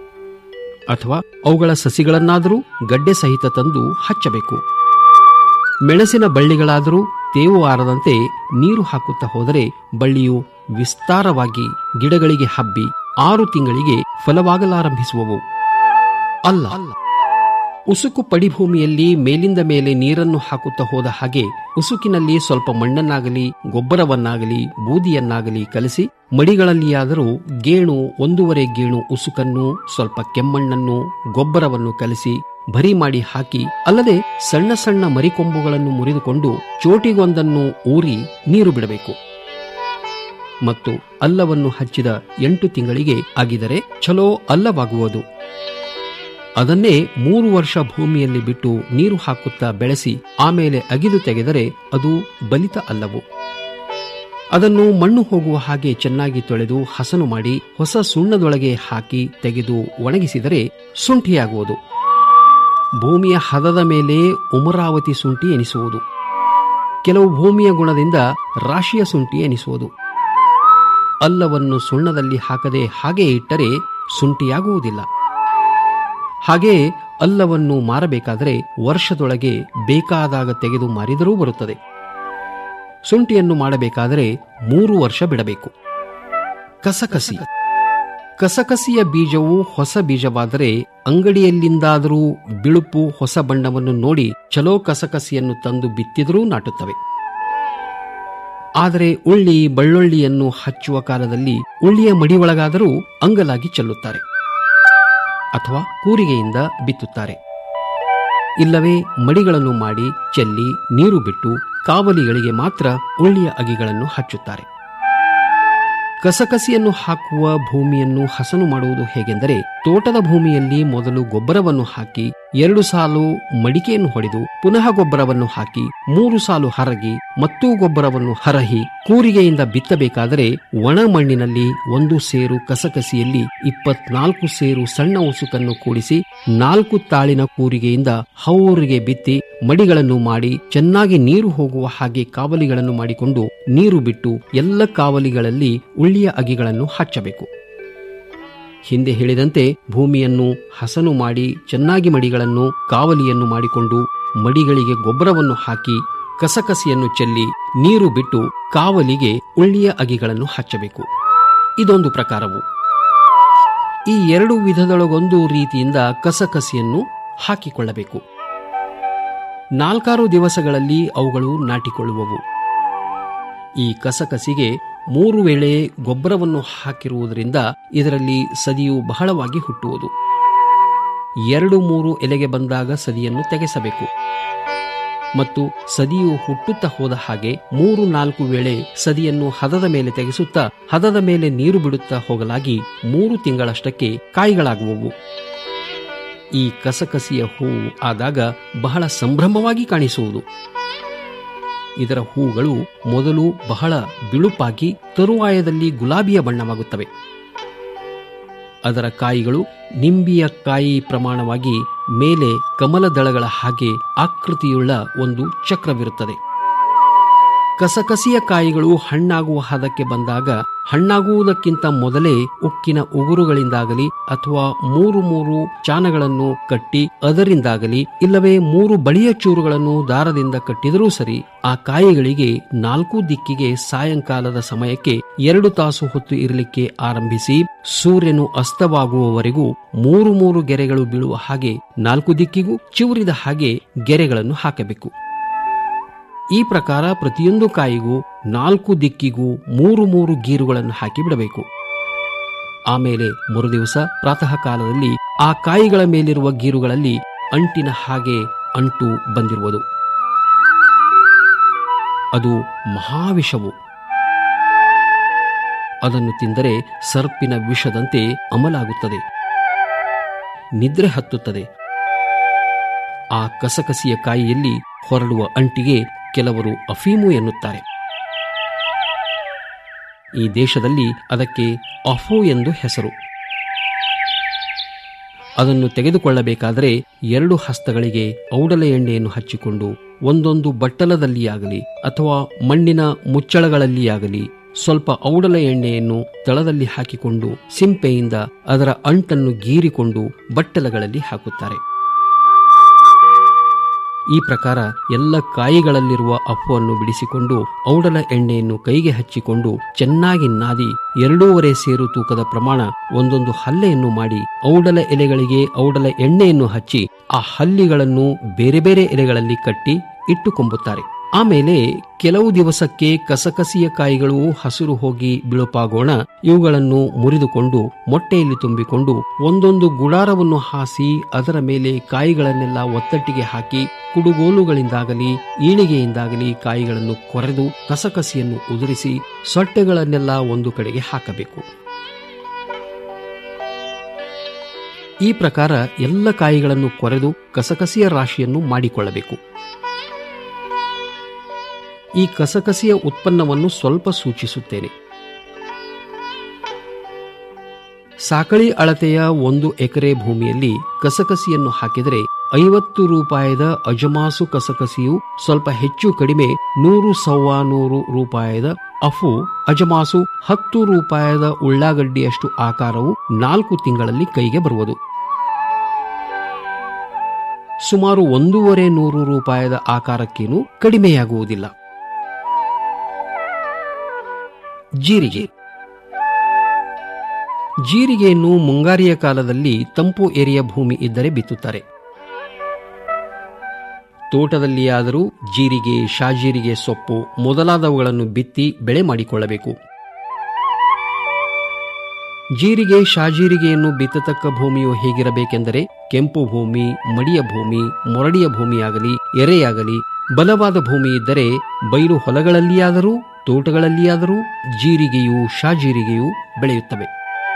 ಅಥವಾ ಅವುಗಳ ಸಸಿಗಳನ್ನಾದರೂ ಗಡ್ಡೆ ಸಹಿತ ತಂದು ಹಚ್ಚಬೇಕು ಮೆಣಸಿನ ಬಳ್ಳಿಗಳಾದರೂ ತೇವು ಆರದಂತೆ ನೀರು ಹಾಕುತ್ತಾ ಹೋದರೆ ಬಳ್ಳಿಯು ವಿಸ್ತಾರವಾಗಿ ಗಿಡಗಳಿಗೆ ಹಬ್ಬಿ ಆರು ತಿಂಗಳಿಗೆ ಫಲವಾಗಲಾರಂಭಿಸುವವು ಅಲ್ಲ ಉಸುಕು ಪಡಿಭೂಮಿಯಲ್ಲಿ ಮೇಲಿಂದ ಮೇಲೆ ನೀರನ್ನು ಹಾಕುತ್ತಾ ಹೋದ ಹಾಗೆ ಉಸುಕಿನಲ್ಲಿ ಸ್ವಲ್ಪ ಮಣ್ಣನ್ನಾಗಲಿ ಗೊಬ್ಬರವನ್ನಾಗಲಿ ಬೂದಿಯನ್ನಾಗಲಿ ಕಲಸಿ ಮಡಿಗಳಲ್ಲಿಯಾದರೂ ಗೇಣು ಒಂದೂವರೆ ಗೇಣು ಉಸುಕನ್ನು ಸ್ವಲ್ಪ ಕೆಮ್ಮಣ್ಣನ್ನು ಗೊಬ್ಬರವನ್ನು ಕಲಸಿ ಭರಿ ಮಾಡಿ ಹಾಕಿ ಅಲ್ಲದೆ ಸಣ್ಣ ಸಣ್ಣ ಮರಿಕೊಂಬುಗಳನ್ನು ಮುರಿದುಕೊಂಡು ಚೋಟಿಗೊಂದನ್ನು ಊರಿ ನೀರು ಬಿಡಬೇಕು ಮತ್ತು ಅಲ್ಲವನ್ನು ಹಚ್ಚಿದ ಎಂಟು ತಿಂಗಳಿಗೆ ಆಗಿದರೆ ಛಲೋ ಅಲ್ಲವಾಗುವುದು ಅದನ್ನೇ ಮೂರು ವರ್ಷ ಭೂಮಿಯಲ್ಲಿ ಬಿಟ್ಟು ನೀರು ಹಾಕುತ್ತಾ ಬೆಳೆಸಿ ಆಮೇಲೆ ಅಗಿದು ತೆಗೆದರೆ ಅದು ಬಲಿತ ಅಲ್ಲವು ಅದನ್ನು ಮಣ್ಣು ಹೋಗುವ ಹಾಗೆ ಚೆನ್ನಾಗಿ ತೊಳೆದು ಹಸನು ಮಾಡಿ ಹೊಸ ಸುಣ್ಣದೊಳಗೆ ಹಾಕಿ ತೆಗೆದು ಒಣಗಿಸಿದರೆ ಶುಂಠಿಯಾಗುವುದು ಭೂಮಿಯ ಹದದ ಮೇಲೆ ಉಮರಾವತಿ ಶುಂಠಿ ಎನಿಸುವುದು ಕೆಲವು ಭೂಮಿಯ ಗುಣದಿಂದ ರಾಶಿಯ ಶುಂಠಿ ಎನಿಸುವುದು ಅಲ್ಲವನ್ನು ಸುಣ್ಣದಲ್ಲಿ ಹಾಕದೆ ಹಾಗೆ ಇಟ್ಟರೆ ಶುಂಠಿಯಾಗುವುದಿಲ್ಲ ಹಾಗೆ ಅಲ್ಲವನ್ನು ಮಾರಬೇಕಾದರೆ ವರ್ಷದೊಳಗೆ ಬೇಕಾದಾಗ ತೆಗೆದು ಮಾರಿದರೂ ಬರುತ್ತದೆ ಶುಂಠಿಯನ್ನು ಮಾಡಬೇಕಾದರೆ ಮೂರು ವರ್ಷ ಬಿಡಬೇಕು ಕಸಕಸಿ ಕಸಕಸಿಯ ಬೀಜವು ಹೊಸ ಬೀಜವಾದರೆ ಅಂಗಡಿಯಲ್ಲಿಂದಾದರೂ ಬಿಳುಪು ಹೊಸ ಬಣ್ಣವನ್ನು ನೋಡಿ ಚಲೋ ಕಸಕಸಿಯನ್ನು ತಂದು ಬಿತ್ತಿದರೂ ನಾಟುತ್ತವೆ ಆದರೆ ಉಳ್ಳಿ ಬಳ್ಳುಳ್ಳಿಯನ್ನು ಹಚ್ಚುವ ಕಾಲದಲ್ಲಿ ಉಳ್ಳಿಯ ಮಡಿಯೊಳಗಾದರೂ ಅಂಗಲಾಗಿ ಚೆಲ್ಲುತ್ತಾರೆ ಅಥವಾ ಕೂರಿಗೆಯಿಂದ ಬಿತ್ತುತ್ತಾರೆ ಇಲ್ಲವೇ ಮಡಿಗಳನ್ನು ಮಾಡಿ ಚೆಲ್ಲಿ ನೀರು ಬಿಟ್ಟು ಕಾವಲಿಗಳಿಗೆ ಮಾತ್ರ ಉಳ್ಳಿಯ ಅಗಿಗಳನ್ನು ಹಚ್ಚುತ್ತಾರೆ ಕಸಕಸಿಯನ್ನು ಹಾಕುವ ಭೂಮಿಯನ್ನು ಹಸನು ಮಾಡುವುದು ಹೇಗೆಂದರೆ ತೋಟದ ಭೂಮಿಯಲ್ಲಿ ಮೊದಲು ಗೊಬ್ಬರವನ್ನು ಹಾಕಿ ಎರಡು ಸಾಲು ಮಡಿಕೆಯನ್ನು ಹೊಡೆದು ಪುನಃ ಗೊಬ್ಬರವನ್ನು ಹಾಕಿ ಮೂರು ಸಾಲು ಹರಗಿ ಮತ್ತೂ ಗೊಬ್ಬರವನ್ನು ಹರಹಿ ಕೂರಿಗೆಯಿಂದ ಬಿತ್ತಬೇಕಾದರೆ ಒಣ ಮಣ್ಣಿನಲ್ಲಿ ಒಂದು ಸೇರು ಕಸಕಸಿಯಲ್ಲಿ ಇಪ್ಪತ್ನಾಲ್ಕು ಸೇರು ಸಣ್ಣ ಉಸುಕನ್ನು ಕೂಡಿಸಿ ನಾಲ್ಕು ತಾಳಿನ ಕೂರಿಗೆಯಿಂದ ಹೌರಿಗೆ ಬಿತ್ತಿ ಮಡಿಗಳನ್ನು ಮಾಡಿ ಚೆನ್ನಾಗಿ ನೀರು ಹೋಗುವ ಹಾಗೆ ಕಾವಲಿಗಳನ್ನು ಮಾಡಿಕೊಂಡು ನೀರು ಬಿಟ್ಟು ಎಲ್ಲ ಕಾವಲಿಗಳಲ್ಲಿ ಉಳ್ಳಿಯ ಅಗಿಗಳನ್ನು ಹಚ್ಚಬೇಕು ಹಿಂದೆ ಹೇಳಿದಂತೆ ಭೂಮಿಯನ್ನು ಹಸನು ಮಾಡಿ ಚೆನ್ನಾಗಿ ಮಡಿಗಳನ್ನು ಕಾವಲಿಯನ್ನು ಮಾಡಿಕೊಂಡು ಮಡಿಗಳಿಗೆ ಗೊಬ್ಬರವನ್ನು ಹಾಕಿ ಕಸಕಸಿಯನ್ನು ಚೆಲ್ಲಿ ನೀರು ಬಿಟ್ಟು ಕಾವಲಿಗೆ ಉಳ್ಳಿಯ ಅಗಿಗಳನ್ನು ಹಚ್ಚಬೇಕು ಇದೊಂದು ಪ್ರಕಾರವು ಈ ಎರಡು ವಿಧದೊಳಗೊಂದು ರೀತಿಯಿಂದ ಕಸಕಸಿಯನ್ನು ಹಾಕಿಕೊಳ್ಳಬೇಕು ನಾಲ್ಕಾರು ದಿವಸಗಳಲ್ಲಿ ಅವುಗಳು ನಾಟಿಕೊಳ್ಳುವವು ಈ ಕಸಕಸಿಗೆ ಮೂರು ವೇಳೆ ಗೊಬ್ಬರವನ್ನು ಹಾಕಿರುವುದರಿಂದ ಇದರಲ್ಲಿ ಸದಿಯು ಬಹಳವಾಗಿ ಹುಟ್ಟುವುದು ಎರಡು ಮೂರು ಎಲೆಗೆ ಬಂದಾಗ ಸದಿಯನ್ನು ತೆಗೆಸಬೇಕು ಮತ್ತು ಸದಿಯು ಹುಟ್ಟುತ್ತಾ ಹೋದ ಹಾಗೆ ಮೂರು ನಾಲ್ಕು ವೇಳೆ ಸದಿಯನ್ನು ಹದದ ಮೇಲೆ ತೆಗೆಸುತ್ತಾ ಹದದ ಮೇಲೆ ನೀರು ಬಿಡುತ್ತಾ ಹೋಗಲಾಗಿ ಮೂರು ತಿಂಗಳಷ್ಟಕ್ಕೆ ಕಾಯಿಗಳಾಗುವವು ಈ ಕಸಕಸಿಯ ಹೂವು ಆದಾಗ ಬಹಳ ಸಂಭ್ರಮವಾಗಿ ಕಾಣಿಸುವುದು ಇದರ ಹೂಗಳು ಮೊದಲು ಬಹಳ ಬಿಳುಪಾಗಿ ತರುವಾಯದಲ್ಲಿ ಗುಲಾಬಿಯ ಬಣ್ಣವಾಗುತ್ತವೆ ಅದರ ಕಾಯಿಗಳು ನಿಂಬಿಯ ಕಾಯಿ ಪ್ರಮಾಣವಾಗಿ ಮೇಲೆ ಕಮಲದಳಗಳ ಹಾಗೆ ಆಕೃತಿಯುಳ್ಳ ಒಂದು ಚಕ್ರವಿರುತ್ತದೆ ಕಸಕಸಿಯ ಕಾಯಿಗಳು ಹಣ್ಣಾಗುವ ಹದಕ್ಕೆ ಬಂದಾಗ ಹಣ್ಣಾಗುವುದಕ್ಕಿಂತ ಮೊದಲೇ ಉಕ್ಕಿನ ಉಗುರುಗಳಿಂದಾಗಲಿ ಅಥವಾ ಮೂರು ಮೂರು ಚಾನಗಳನ್ನು ಕಟ್ಟಿ ಅದರಿಂದಾಗಲಿ ಇಲ್ಲವೇ ಮೂರು ಬಳಿಯ ಚೂರುಗಳನ್ನು ದಾರದಿಂದ ಕಟ್ಟಿದರೂ ಸರಿ ಆ ಕಾಯಿಗಳಿಗೆ ನಾಲ್ಕು ದಿಕ್ಕಿಗೆ ಸಾಯಂಕಾಲದ ಸಮಯಕ್ಕೆ ಎರಡು ತಾಸು ಹೊತ್ತು ಇರಲಿಕ್ಕೆ ಆರಂಭಿಸಿ ಸೂರ್ಯನು ಅಸ್ತವಾಗುವವರೆಗೂ ಮೂರು ಮೂರು ಗೆರೆಗಳು ಬೀಳುವ ಹಾಗೆ ನಾಲ್ಕು ದಿಕ್ಕಿಗೂ ಚಿವುರಿದ ಹಾಗೆ ಗೆರೆಗಳನ್ನು ಹಾಕಬೇಕು ಈ ಪ್ರಕಾರ ಪ್ರತಿಯೊಂದು ಕಾಯಿಗೂ ನಾಲ್ಕು ದಿಕ್ಕಿಗೂ ಮೂರು ಮೂರು ಗೀರುಗಳನ್ನು ಹಾಕಿ ಬಿಡಬೇಕು ಆಮೇಲೆ ಮರುದಿವಸ ಪ್ರಾತಃ ಕಾಲದಲ್ಲಿ ಆ ಕಾಯಿಗಳ ಮೇಲಿರುವ ಗೀರುಗಳಲ್ಲಿ ಅಂಟಿನ ಹಾಗೆ ಅಂಟು ಬಂದಿರುವುದು ಅದು ಮಹಾವಿಷವು ಅದನ್ನು ತಿಂದರೆ ಸರ್ಪಿನ ವಿಷದಂತೆ ಅಮಲಾಗುತ್ತದೆ ನಿದ್ರೆ ಹತ್ತುತ್ತದೆ ಆ ಕಸಕಸಿಯ ಕಾಯಿಯಲ್ಲಿ ಹೊರಡುವ ಅಂಟಿಗೆ ಕೆಲವರು ಅಫೀಮು ಎನ್ನುತ್ತಾರೆ ಈ ದೇಶದಲ್ಲಿ ಅದಕ್ಕೆ ಅಫೋ ಎಂದು ಹೆಸರು ಅದನ್ನು ತೆಗೆದುಕೊಳ್ಳಬೇಕಾದರೆ ಎರಡು ಹಸ್ತಗಳಿಗೆ ಔಡಲ ಎಣ್ಣೆಯನ್ನು ಹಚ್ಚಿಕೊಂಡು ಒಂದೊಂದು ಬಟ್ಟಲದಲ್ಲಿಯಾಗಲಿ ಅಥವಾ ಮಣ್ಣಿನ ಮುಚ್ಚಳಗಳಲ್ಲಿಯಾಗಲಿ ಸ್ವಲ್ಪ ಔಡಲ ಎಣ್ಣೆಯನ್ನು ತಳದಲ್ಲಿ ಹಾಕಿಕೊಂಡು ಸಿಂಪೆಯಿಂದ ಅದರ ಅಂಟನ್ನು ಗೀರಿಕೊಂಡು ಬಟ್ಟಲಗಳಲ್ಲಿ ಹಾಕುತ್ತಾರೆ ಈ ಪ್ರಕಾರ ಎಲ್ಲ ಕಾಯಿಗಳಲ್ಲಿರುವ ಅಪ್ಪವನ್ನು ಬಿಡಿಸಿಕೊಂಡು ಔಡಲ ಎಣ್ಣೆಯನ್ನು ಕೈಗೆ ಹಚ್ಚಿಕೊಂಡು ಚೆನ್ನಾಗಿ ನಾದಿ ಎರಡೂವರೆ ಸೇರು ತೂಕದ ಪ್ರಮಾಣ ಒಂದೊಂದು ಹಲ್ಲೆಯನ್ನು ಮಾಡಿ ಔಡಲ ಎಲೆಗಳಿಗೆ ಔಡಲ ಎಣ್ಣೆಯನ್ನು ಹಚ್ಚಿ ಆ ಹಲ್ಲಿಗಳನ್ನು ಬೇರೆ ಬೇರೆ ಎಲೆಗಳಲ್ಲಿ ಕಟ್ಟಿ ಇಟ್ಟುಕೊಂಬುತ್ತಾರೆ ಆಮೇಲೆ ಕೆಲವು ದಿವಸಕ್ಕೆ ಕಸಕಸಿಯ ಕಾಯಿಗಳು ಹಸಿರು ಹೋಗಿ ಬಿಳುಪಾಗೋಣ ಇವುಗಳನ್ನು ಮುರಿದುಕೊಂಡು ಮೊಟ್ಟೆಯಲ್ಲಿ ತುಂಬಿಕೊಂಡು ಒಂದೊಂದು ಗುಡಾರವನ್ನು ಹಾಸಿ ಅದರ ಮೇಲೆ ಕಾಯಿಗಳನ್ನೆಲ್ಲ ಒತ್ತಟ್ಟಿಗೆ ಹಾಕಿ ಕುಡುಗೋಲುಗಳಿಂದಾಗಲಿ ಈಳಿಗೆಯಿಂದಾಗಲಿ ಕಾಯಿಗಳನ್ನು ಕೊರೆದು ಕಸಕಸಿಯನ್ನು ಉದುರಿಸಿ ಸೊಟ್ಟೆಗಳನ್ನೆಲ್ಲ ಒಂದು ಕಡೆಗೆ ಹಾಕಬೇಕು ಈ ಪ್ರಕಾರ ಎಲ್ಲ ಕಾಯಿಗಳನ್ನು ಕೊರೆದು ಕಸಕಸಿಯ ರಾಶಿಯನ್ನು ಮಾಡಿಕೊಳ್ಳಬೇಕು ಈ ಕಸಕಸಿಯ ಉತ್ಪನ್ನವನ್ನು ಸ್ವಲ್ಪ ಸೂಚಿಸುತ್ತೇನೆ ಸಾಕಳಿ ಅಳತೆಯ ಒಂದು ಎಕರೆ ಭೂಮಿಯಲ್ಲಿ ಕಸಕಸಿಯನ್ನು ಹಾಕಿದರೆ ಐವತ್ತು ರೂಪಾಯದ ಅಜಮಾಸು ಕಸಕಸಿಯು ಸ್ವಲ್ಪ ಹೆಚ್ಚು ಕಡಿಮೆ ನೂರು ಸವ್ವಾ ನೂರು ರೂಪಾಯದ ಅಫು ಅಜಮಾಸು ಹತ್ತು ರೂಪಾಯದ ಉಳ್ಳಾಗಡ್ಡಿಯಷ್ಟು ಆಕಾರವು ನಾಲ್ಕು ತಿಂಗಳಲ್ಲಿ ಕೈಗೆ ಬರುವುದು ಸುಮಾರು ಒಂದೂವರೆ ನೂರು ರೂಪಾಯದ ಆಕಾರಕ್ಕೇನು ಕಡಿಮೆಯಾಗುವುದಿಲ್ಲ ಜೀರಿಗೆ ಜೀರಿಗೆಯನ್ನು ಮುಂಗಾರಿಯ ಕಾಲದಲ್ಲಿ ತಂಪು ಏರಿಯ ಭೂಮಿ ಇದ್ದರೆ ಬಿತ್ತುತ್ತಾರೆ ತೋಟದಲ್ಲಿಯಾದರೂ ಜೀರಿಗೆ ಶಾಜೀರಿಗೆ ಸೊಪ್ಪು ಮೊದಲಾದವುಗಳನ್ನು ಬಿತ್ತಿ ಬೆಳೆ ಮಾಡಿಕೊಳ್ಳಬೇಕು ಜೀರಿಗೆ ಶಾಜೀರಿಗೆಯನ್ನು ಬಿತ್ತತಕ್ಕ ಭೂಮಿಯು ಹೇಗಿರಬೇಕೆಂದರೆ ಕೆಂಪು ಭೂಮಿ ಮಡಿಯ ಭೂಮಿ ಮೊರಡಿಯ ಭೂಮಿಯಾಗಲಿ ಎರೆಯಾಗಲಿ ಬಲವಾದ ಭೂಮಿ ಇದ್ದರೆ ಬಯಲು ಹೊಲಗಳಲ್ಲಿಯಾದರೂ ತೋಟಗಳಲ್ಲಿಯಾದರೂ ಜೀರಿಗೆಯು ಶಾಜೀರಿಗೆಯು ಬೆಳೆಯುತ್ತವೆ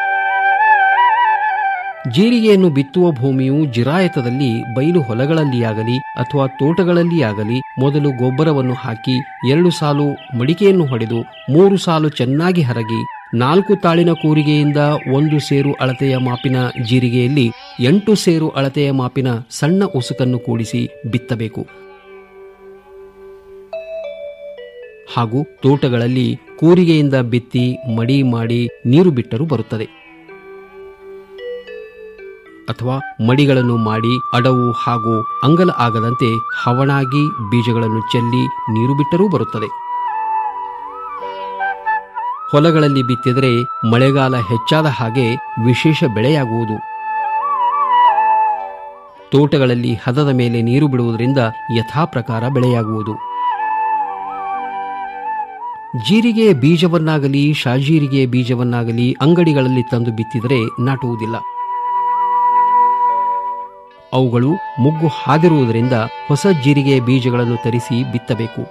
ಜೀರಿಗೆಯನ್ನು ಬಿತ್ತುವ ಭೂಮಿಯು ಜಿರಾಯತದಲ್ಲಿ ಬಯಲು ಹೊಲಗಳಲ್ಲಿಯಾಗಲಿ ಅಥವಾ ತೋಟಗಳಲ್ಲಿಯಾಗಲಿ ಮೊದಲು ಗೊಬ್ಬರವನ್ನು ಹಾಕಿ ಎರಡು ಸಾಲು ಮಡಿಕೆಯನ್ನು ಹೊಡೆದು ಮೂರು ಸಾಲು ಚೆನ್ನಾಗಿ ಹರಗಿ ನಾಲ್ಕು ತಾಳಿನ ಕೂರಿಗೆಯಿಂದ ಒಂದು ಸೇರು ಅಳತೆಯ ಮಾಪಿನ ಜೀರಿಗೆಯಲ್ಲಿ ಎಂಟು ಸೇರು ಅಳತೆಯ ಮಾಪಿನ ಸಣ್ಣ ಉಸುಕನ್ನು ಕೂಡಿಸಿ ಬಿತ್ತಬೇಕು ಹಾಗೂ ತೋಟಗಳಲ್ಲಿ ಕೂರಿಗೆಯಿಂದ ಬಿತ್ತಿ ಮಡಿ ಮಾಡಿ ನೀರು ಬಿಟ್ಟರೂ ಬರುತ್ತದೆ ಅಥವಾ ಮಡಿಗಳನ್ನು ಮಾಡಿ ಅಡವು ಹಾಗೂ ಅಂಗಲ ಆಗದಂತೆ ಹವಣಾಗಿ ಬೀಜಗಳನ್ನು ಚೆಲ್ಲಿ ನೀರು ಬಿಟ್ಟರೂ ಬರುತ್ತದೆ ಹೊಲಗಳಲ್ಲಿ ಬಿತ್ತಿದರೆ ಮಳೆಗಾಲ ಹೆಚ್ಚಾದ ಹಾಗೆ ವಿಶೇಷ ಬೆಳೆಯಾಗುವುದು ತೋಟಗಳಲ್ಲಿ ಹದದ ಮೇಲೆ ನೀರು ಬಿಡುವುದರಿಂದ ಯಥಾಪ್ರಕಾರ ಬೆಳೆಯಾಗುವುದು ಜೀರಿಗೆಯ ಬೀಜವನ್ನಾಗಲಿ ಶಾಜೀರಿಗೆಯ ಬೀಜವನ್ನಾಗಲಿ ಅಂಗಡಿಗಳಲ್ಲಿ ತಂದು ಬಿತ್ತಿದರೆ ನಾಟುವುದಿಲ್ಲ ಅವುಗಳು ಮುಗ್ಗು ಹಾದಿರುವುದರಿಂದ ಹೊಸ ಜೀರಿಗೆಯ ಬೀಜಗಳನ್ನು ತರಿಸಿ ಬಿತ್ತಬೇಕು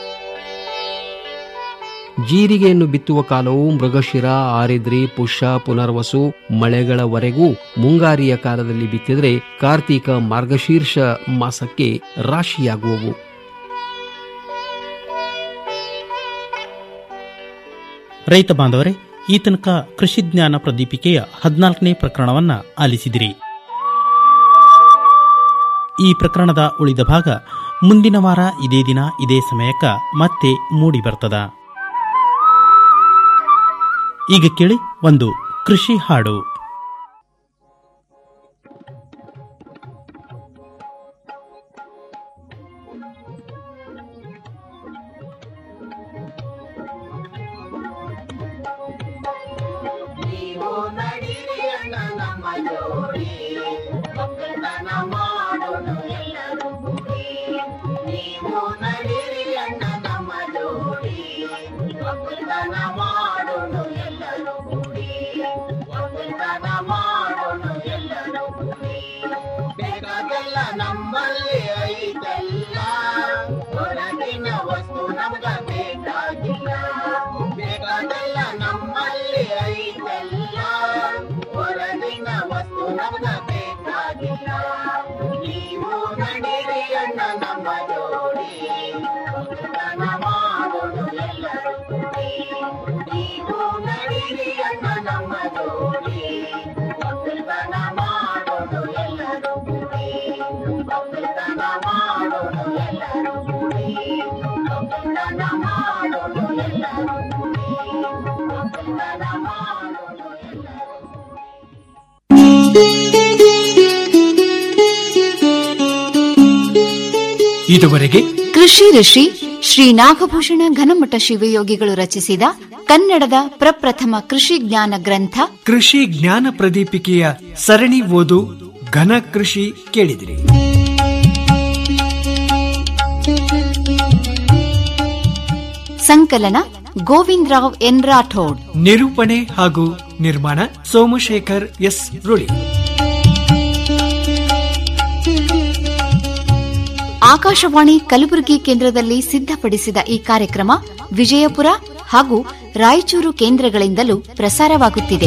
ಜೀರಿಗೆಯನ್ನು ಬಿತ್ತುವ ಕಾಲವು ಮೃಗಶಿರ ಆರಿದ್ರಿ ಪುಷ್ಯ ಪುನರ್ವಸು ಮಳೆಗಳವರೆಗೂ ಮುಂಗಾರಿಯ ಕಾಲದಲ್ಲಿ ಬಿತ್ತಿದರೆ ಕಾರ್ತೀಕ ಮಾರ್ಗಶೀರ್ಷ ಮಾಸಕ್ಕೆ ರಾಶಿಯಾಗುವವು ರೈತ ಬಾಂಧವರೇ ಈ ತನಕ ಕೃಷಿ ಜ್ಞಾನ ಪ್ರದೀಪಿಕೆಯ ಹದಿನಾಲ್ಕನೇ ಪ್ರಕರಣವನ್ನ ಆಲಿಸಿದಿರಿ ಈ ಪ್ರಕರಣದ ಉಳಿದ ಭಾಗ ಮುಂದಿನ ವಾರ ಇದೇ ದಿನ ಇದೇ ಸಮಯಕ್ಕ ಮತ್ತೆ ಮೂಡಿ ಬರ್ತದ ಈಗ ಕೇಳಿ ಒಂದು ಕೃಷಿ ಹಾಡು ನೀವು ನಡೀರಿ ಅಣ್ಣ ನಮ್ಮ ಜೋಡಿ ಒಕ್ಕಲ್ತನ ಮಾಡೋಣ ಎಲ್ಲರೂ ಕೂಡಿ ನೀವು ನಡೀರಿ ಅಣ್ಣ ನಮ್ಮ ಜೋಡಿ ಒಕ್ಕಲ್ತನ ಮಾಡೋಣ ಎಲ್ಲರೂ ಕೂಡಿ ಒಕ್ಕಲ್ತನ ಮಾಡೋಣ ಎಲ್ಲರೂ ಕೂಡಿ ಬೇಕಾದೆಲ್ಲ ನಮ್ಮಲ್ಲಿ ಐತಲ್ಲ ಹೊರಗಿನ ವಸ್ತು ನಮಗ ಬೇಕಾಗಿಲ್ಲ ಬೇಕಾದೆಲ್ಲ ನಮ್ಮಲ್ಲಿ ಐತಲ್ಲ ಹೊರಗಿನ ವಸ್ತು ನಮಗ ಬೇಕಾಗಿಲ್ಲ ನೀವು ನಡೀರಿ ಅಣ್ಣ ನಮ್ಮ ಜೋಡಿ ಒಕ್ಕಲ್ತನ ಮಾಡೋಣ ಎಲ್ಲರೂ ಕೂಡಿ ನೀವು ನಡೀರಿ ಅಣ್ಣ ನಮ್ಮ ಜೋಡಿ ಒಕ್ಕಲ್ತನ ಮಾಡೋಣ ಎಲ್ಲರೂ ಕೂಡಿ ಒಕ್ಕಲ್ತನ ಮಾಡೋಣ ಎಲ್ಲರೂ ಕೂಡಿ ಒಕ್ಕಲ್ತನ ಮಾಡೋಣ ಎಲ್ಲರೂ ಕೂಡಿ ಒಕ್ಕಲ್ತನ ಮಾಡೋಣ ಇದುವರೆಗೆ ಕೃಷಿ ಋಷಿ ಶ್ರೀ ನಾಗಭೂಷಣ ಘನಮಠ ಶಿವಯೋಗಿಗಳು ರಚಿಸಿದ ಕನ್ನಡದ ಪ್ರಪ್ರಥಮ ಕೃಷಿ ಜ್ಞಾನ ಗ್ರಂಥ ಕೃಷಿ ಜ್ಞಾನ ಪ್ರದೀಪಿಕೆಯ ಸರಣಿ ಓದು ಘನ ಕೃಷಿ ಕೇಳಿದಿರಿ ಸಂಕಲನ ಗೋವಿಂದರಾವ್ ಎನ್ ರಾಠೋಡ್ ನಿರೂಪಣೆ ಹಾಗೂ ನಿರ್ಮಾಣ ಸೋಮಶೇಖರ್ ಎಸ್ ರುಳಿ ಆಕಾಶವಾಣಿ ಕಲಬುರಗಿ ಕೇಂದ್ರದಲ್ಲಿ ಸಿದ್ಧಪಡಿಸಿದ ಈ ಕಾರ್ಯಕ್ರಮ ವಿಜಯಪುರ ಹಾಗೂ ರಾಯಚೂರು ಕೇಂದ್ರಗಳಿಂದಲೂ ಪ್ರಸಾರವಾಗುತ್ತಿದೆ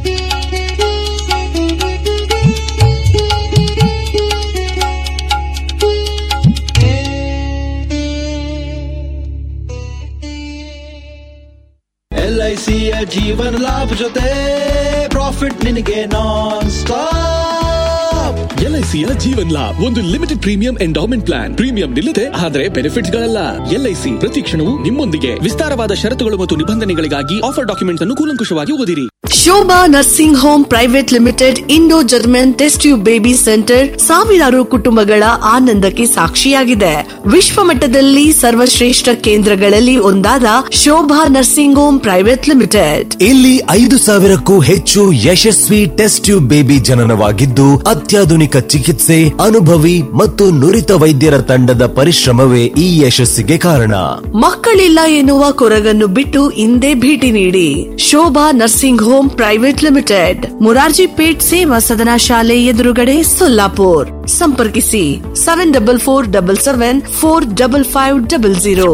ಎಲ್ ಐ ಸಿಯ ಜೀವನ ಲಾಭ ಜೊತೆ ಪ್ರಾಫಿಟ್ ನಿನಗೆ ನಾನ್ ಸ್ಟಾಪ್ ಎಲ್ಐಸಿಯ ಜೀವನ್ ಲಾಭ್ ಒಂದು limited premium endowment plan premium ನಿಲ್ಲದೆ ಆದರೆ ಬೆನಿಫಿಟ್ಸ್ ಗಳಲ್ಲ ಎಲ್ಐಸಿ ಪ್ರತಿ ಕ್ಷಣವೂ ನಿಮ್ಮೊಂದಿಗೆ ವಿಸ್ತಾರವಾದ ಷರತ್ತುಗಳು ಮತ್ತು ನಿಬಂಧನೆಗಳಿಗಾಗಿ ಆಫರ್ ಡಾಕ್ಯುಮೆಂಟ್ಸ್ ಅನ್ನು ಕೂಲಂಕುಷವಾಗಿ ಓದಿರಿ Shobha nursing home private limited Indo German test tube baby centre ಸಾವಿರಾರು ಕುಟುಂಬಗಳ ಆನಂದಕ್ಕೆ ಸಾಕ್ಷಿಯಾಗಿದೆ ವಿಶ್ವ ಮಟ್ಟದಲ್ಲಿ ಸರ್ವಶ್ರೇಷ್ಠ ಕೇಂದ್ರಗಳಲ್ಲಿ ಒಂದಾದ Shobha nursing home private limited ಇಲ್ಲಿ ಐದು ಸಾವಿರಕ್ಕೂ ಹೆಚ್ಚು ಯಶಸ್ವಿ ಟೆಸ್ಟ್ ಟ್ಯೂಬ್ ಬೇಬಿ ಜನನವಾಗಿದ್ದು ಅತ್ಯಾಧುನಿಕ ಚಿಕಿತ್ಸೆ ಅನುಭವಿ ಮತ್ತು ನುರಿತ ವೈದ್ಯರ ತಂಡದ ಪರಿಶ್ರಮವೇ ಈ ಯಶಸ್ಸಿಗೆ ಕಾರಣ ಮಕ್ಕಳಿಲ್ಲ ಎನ್ನುವ ಕೊರಗನ್ನು ಬಿಟ್ಟು ಇಂದೇ ಭೇಟಿ ನೀಡಿ Shobha nursing home home private limited Murarji Peth Seva Sadan ಶಾಲೆ ಎದುರುಗಡೆ ಸೊಲ್ಲಾಪುರ್ ಸಂಪರ್ಕಿಸಿ seven double four double seven four double five double zero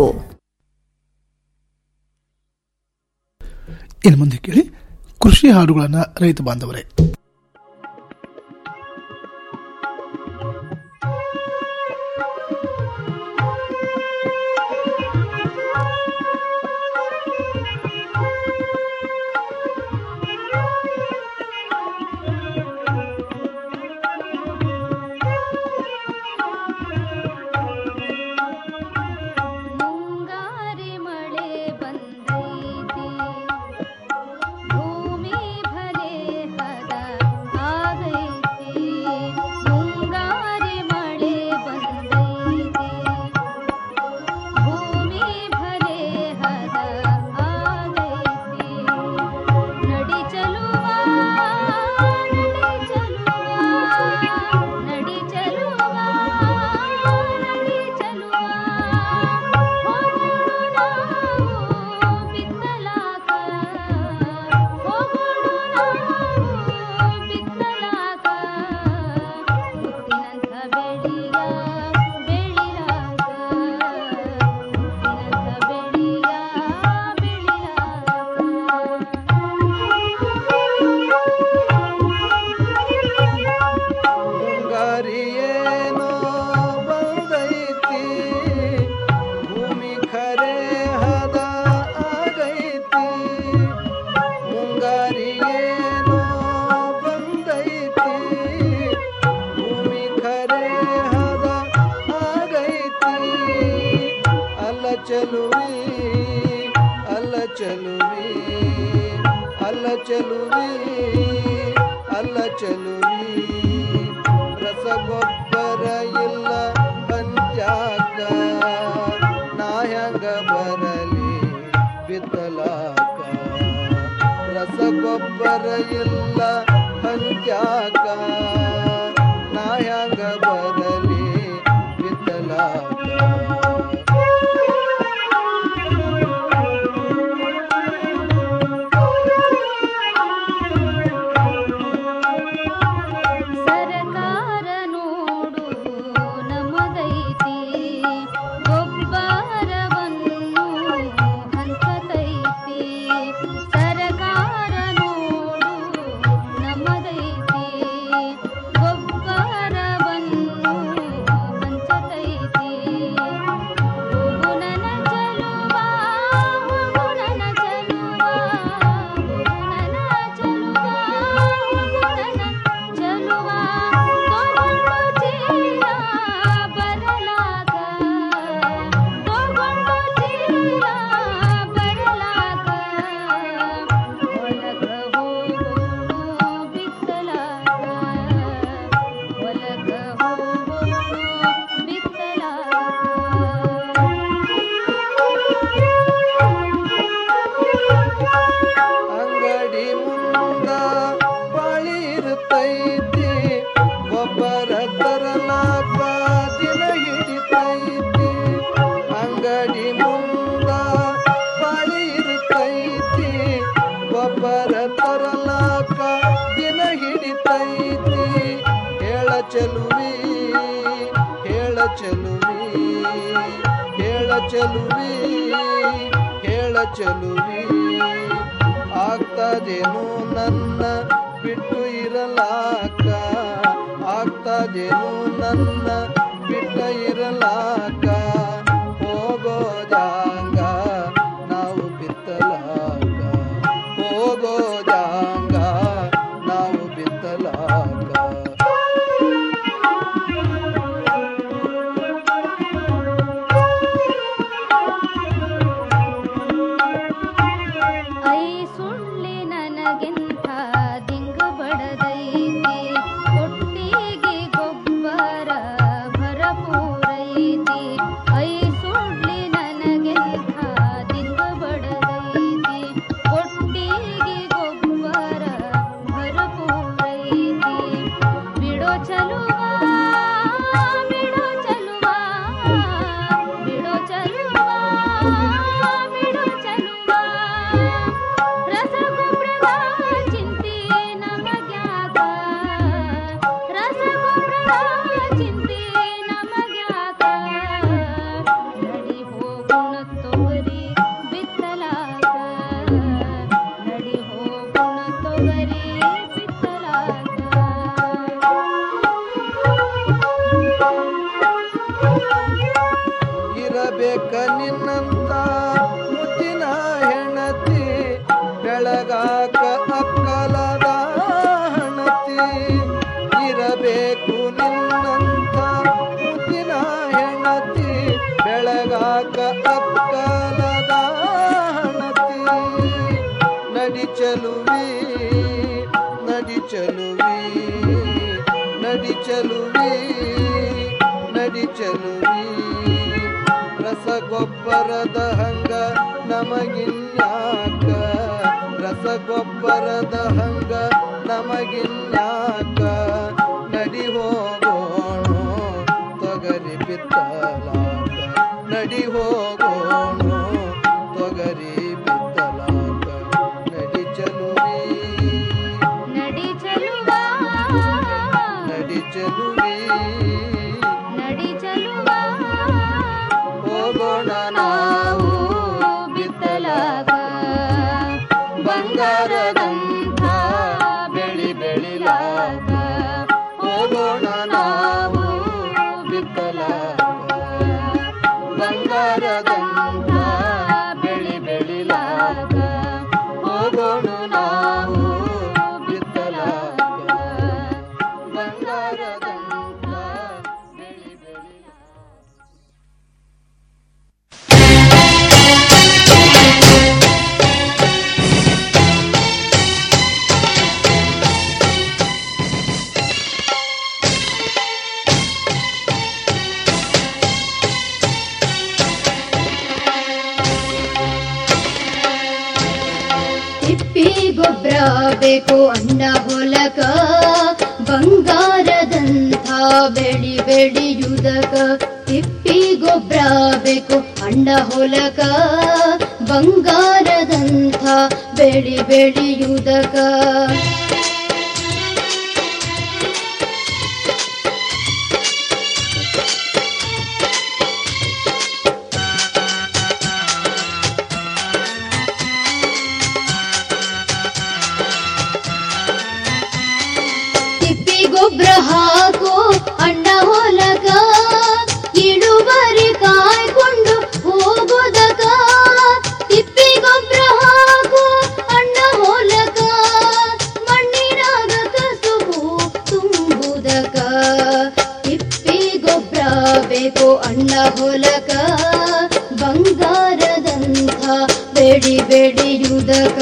ಇನ್ನು ಮುಂದೆ ಕೇಳಿ ಕೃಷಿ ಹಾಡುಗಳನ್ನ ರೈತ ಬಾಂಧವರೇ ಮುಂಗಾರಿ ಮಳೆ ಬಂದೈತಿ ಭೂಮಿ ಭಲೆ ಹದ ಆಗೈತಿ ಮುಂಗಾರಿ ಮಳೆ ಬಂದೈತಿ ಭೂಮಿ ಭಲೆ ಹದ ಆಗೈತಿ ನಡಿ ಚಲುವ ನಡಿ ಚಲುವ ನಡಿ ಚಲುವ ನಡಿ ಚಲುವ ಮುಂಗಾರಿಯೇನೋ ಬಂದೈತಿ ಭೂಮಿ ಖರೆ ಹದ ಆಗೈತಿ ಮುಂಗಾರಿಯೇನೋ ಬಂದೈತಿ ಭೂಮಿ ಖರೆ ಹದ ಆಗೈತಿ ಅಲ್ಲ ಚಲುವಿ ಅಲ್ಲ ಚಲುವಿ ಅಲ್ಲ ಚಲುವಿ ಅಲ್ಲ ಚಲುವಿ ರಸಗೊಬ್ಬರ ಇಲ್ಲ ಪಂಚಾಕ ನಾ ಹೆಂಗ ಬರಲಿ ಬಿತ್ತಲಾಕ ರಸಗೊಬ್ಬರ ಇಲ್ಲ ಪಂಚಾಕ ನಾ ಹೆಂಗ ಬರಲಿ ಬಿತ್ತಲಾಕ ಸರಕಾರ ನೋಡು ನಮ್ಮದೈತಿ ಗೊಬ್ಬರವನ್ನು ಹಂಚತೈತಿ ಸರಕಾರ ನೋಡು ನಮ್ಮದೈತಿ ಗೊಬ್ಬರವನ್ನು ಹಂಚತೈತಿ ಹೋಗು ನನ್ನ ಚಲುವ ಹೋಗು ನನ್ನ ಚಲುವ ಹೋಗು ನನ್ನ ಚಲುವ ಹೋಗು ನನ್ನ ಚಲುವ ತಗೊಂಡು ಚೀಲ ಬರಲಾಗ ತಗೊಂಡು ಚೀಲ ಬರಲಾಗ ಹೊಲಗ ಹೋಗೋಣ ಬಿತ್ತಲಾಗ ಹೊಲಗ ಹೋಗೋಣ ಅಂಗಡಿ ಮುಂದ ಬಾಳಿ ಇರುತ್ತೈತಿ ಗೊಬ್ಬರ ತರಲಾಕ ದಿನ ಹಿಡಿತೈತಿ ಅಂಗಡಿ ಮುಂದ ಬಾಳಿ ಇರುತ್ತೈತಿ ಗೊಬ್ಬರ ತರಲಾಕ ದಿನ ಹಿಡಿತೈತಿ ಹೇಳ ಚೆಲುವಿ ಹೇಳ ಚೆಲುವಿ ಹೇಳ ಚೆಲುವಿ ಹೇಳ ಚೆಲುವಿ ಆಗ್ತದೇನು ನನ್ನ ಬಿಟ್ಟು ಇರಲಾಕ ಆಗ್ತದೇನು ನನ್ನ ಬಿಟ್ಟ ಇರಲಾಕ ಹೋಗೋದಂಗ ನಾವು ಬಿತ್ತಲಾಕ ಹೋಗೋದಂಗ ನಾವು ಬಿತ್ತಲಾಕ ಐ ಸುಳ್ಳಿ ನನಗೆಂಥ ದಿಂಗ ಬಡದೈತಿ ಕೊಟ್ಟಿಗೆ ಗೊಬ್ಬರ ಭರಪೂರೈತಿ ಚೆಲುವಿ ನಡಿ ಚೆಲುವಿ ರಸಗೊಬ್ಬರದ ಹಂಗ ನಮಗಿನ್ಯಾಕ ರಸಗೊಬ್ಬರದ ಹಂಗ ನಮಗಿನ್ಯಾಕ ನಡಿ ಹೋಗೋಣ ತೊಗರಿ ಬಿತ್ತಲಾಕ ನಡಿ ಹೋಗೋಣ ತೊಗರಿ ಬಿತ್ತಲಾಕ ನಡಿ ಚೆಲುವಿ ನಡಿ ಚೆಲುವ ನಡಿ ಚೆಲುವಿ ನಡಿ ಚೆಲುವ ಹೋಗೋಣ ನಾವು ಬಿತ್ತಲಾಗ ಬಂಗಾರದಂಥ ಬೆಳಿ ಬೆಳಿಲಾಗ ಹೋಗೋಣ ನಾವು ಬಿತ್ತಲಾಗ ಬಂಗಾರದಂಥ ಬೆಳಿ ಬೆಳಿಲಾಗ ಹೋಗೋಣ ನಾವು ಬಿತ್ತಲಾಗ ಬಂಗಾರದಂಥ ಬೆಳಿ ಬೆಳಿಲಾಗ ತಿಪ್ಪಿ ಗೊಬ್ಬರ ಬೇಕು ಅಣ್ಣ ಹೊಲಕ ಬಂಗಾರದಂಥ ಬೆಳಿ ಬೆಳೆಯುವುದಕ ತಿಪ್ಪಿ ಗೊಬ್ಬರ ಬೇಕು ಅಣ್ಣ ಹೊಲಕ ಬಂಗಾರದಂಥ ಬೆಳಿ ಬೆಳೆಯುವುದಕ ತಿಪ್ಪಿ ಗೊಬ್ಬರ ಹಾಕು ಅಣ್ಣ ಹೊಲಕ ಇಳುವರಿ ಕಾಯ್ಕೊಂಡು ಹೋಗೋದಕ ತಿಪ್ಪಿ ಗೊಬ್ಬರ ಹಾಕು ಅಣ್ಣ ಹೊಲಕ ಮಣ್ಣಿನಾಗ ಕಸುಬು ತುಂಬುದಕ ತಿಪ್ಪಿ ಗೊಬ್ಬರ ಬೇಕು ಅಣ್ಣ ಹೊಲಕ ಬಂಗಾರದಂಥ ಬೆಳಿ ಬೆಳೆಯುವುದಕ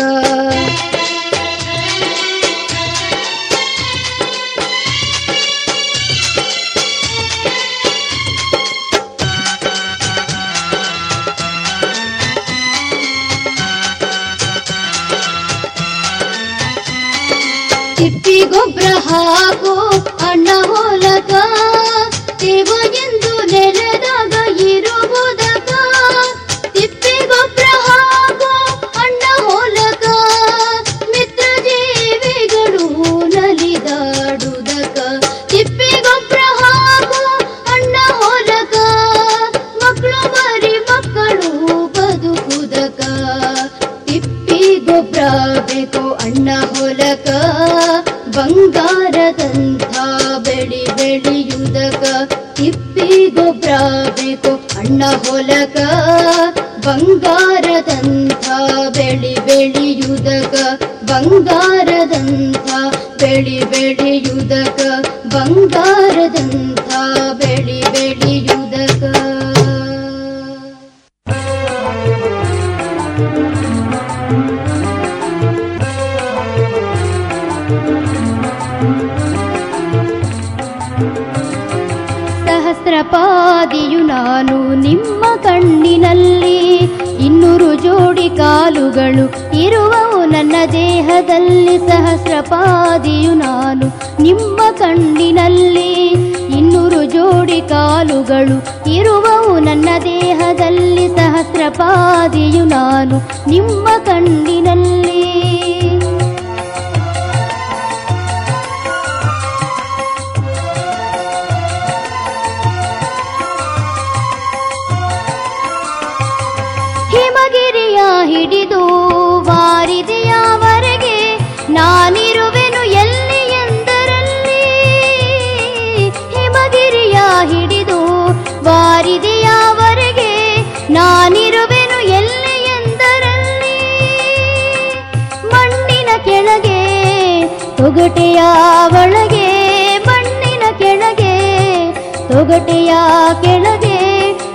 ತಿಪ್ಪಿ ಗೊಬ್ಬರ ಹಾಕು ಅಣ್ಣ ಹೊಲಕ ದೇವ ಎಂದು ನೆಲದಾಗ ಇರುವುದಕ ತಿಪ್ಪಿ ಗೊಬ್ಬರ ಹಾಕು ಅಣ್ಣ ಹೊಲಕ ಮಿತ್ರ ಜೀವಿಗಳು ನಲಿದಾಡುವುದಕ ತಿಪ್ಪಿ ಗೊಬ್ಬರ ಹಾಕು ಅಣ್ಣ ಹೊಲಕ ಮಕ್ಕಳು ಮರಿ ಮಕ್ಕಳು ಬದುಕುದಕ ತಿಪ್ಪಿ ಗೊಬ್ಬರ ಬೇಕು ಅಣ್ಣ ಹೊಲಕ ಬಂಗಾರದಂಥ ಬೆಳಿ ಬೆಳೆಯುವುದಕ ತಿಪ್ಪಿ ಗೊಬ್ಬರ ಬೇಕು ಅಣ್ಣ ಹೊಲಕ ಬಂಗಾರದಂಥ ಬೆಳಿ ಬೆಳೆಯುವುದಕ ಬಂಗಾರದಂಥ ಬೆಳಿ ಬೆಳೆಯುವುದಕ ಬಂಗಾರದಂಥ ಬೆಳಿ ಬೆಳೆಯುವುದಕ ಸಹಸ್ರಪಾದಿಯು ನಾನು ನಿಮ್ಮ ಕಣ್ಣಿನಲ್ಲಿ ಇನ್ನೂರು ಜೋಡಿ ಕಾಲುಗಳು ಇರುವವು ನನ್ನ ದೇಹದಲ್ಲಿ ಸಹಸ್ರಪಾದಿಯು ನಾನು ನಿಮ್ಮ ಕಣ್ಣಿನಲ್ಲಿ ಇನ್ನೂರು ಜೋಡಿ ಕಾಲುಗಳು ಇರುವವು ನನ್ನ ದೇಹದಲ್ಲಿ ಸಹಸ್ರಪಾದಿಯು ನಾನು ನಿಮ್ಮ ಕಣ್ಣಿನಲ್ಲಿ ಹಿಮಗಿರಿಯ ಹಿಡಿದು ವಾರಿದೆಯವರೆಗೆ ನಾನಿರುವೆನು ಎಲ್ಲಿ ಎಂದರಲ್ಲಿ ಹಿಮಗಿರಿಯ ಹಿಡಿದು ವಾರಿದೆಯವರೆಗೆ ನಾನಿರುವೆನು ಎಲ್ಲಿ ಎಂದರಲ್ಲಿ ಮಣ್ಣಿನ ಕೆಳಗೆ ತೊಗಟೆಯ ಒಳಗೆ ಮಣ್ಣಿನ ಕೆಳಗೆ ತೊಗಟೆಯ ಕೆಳಗೆ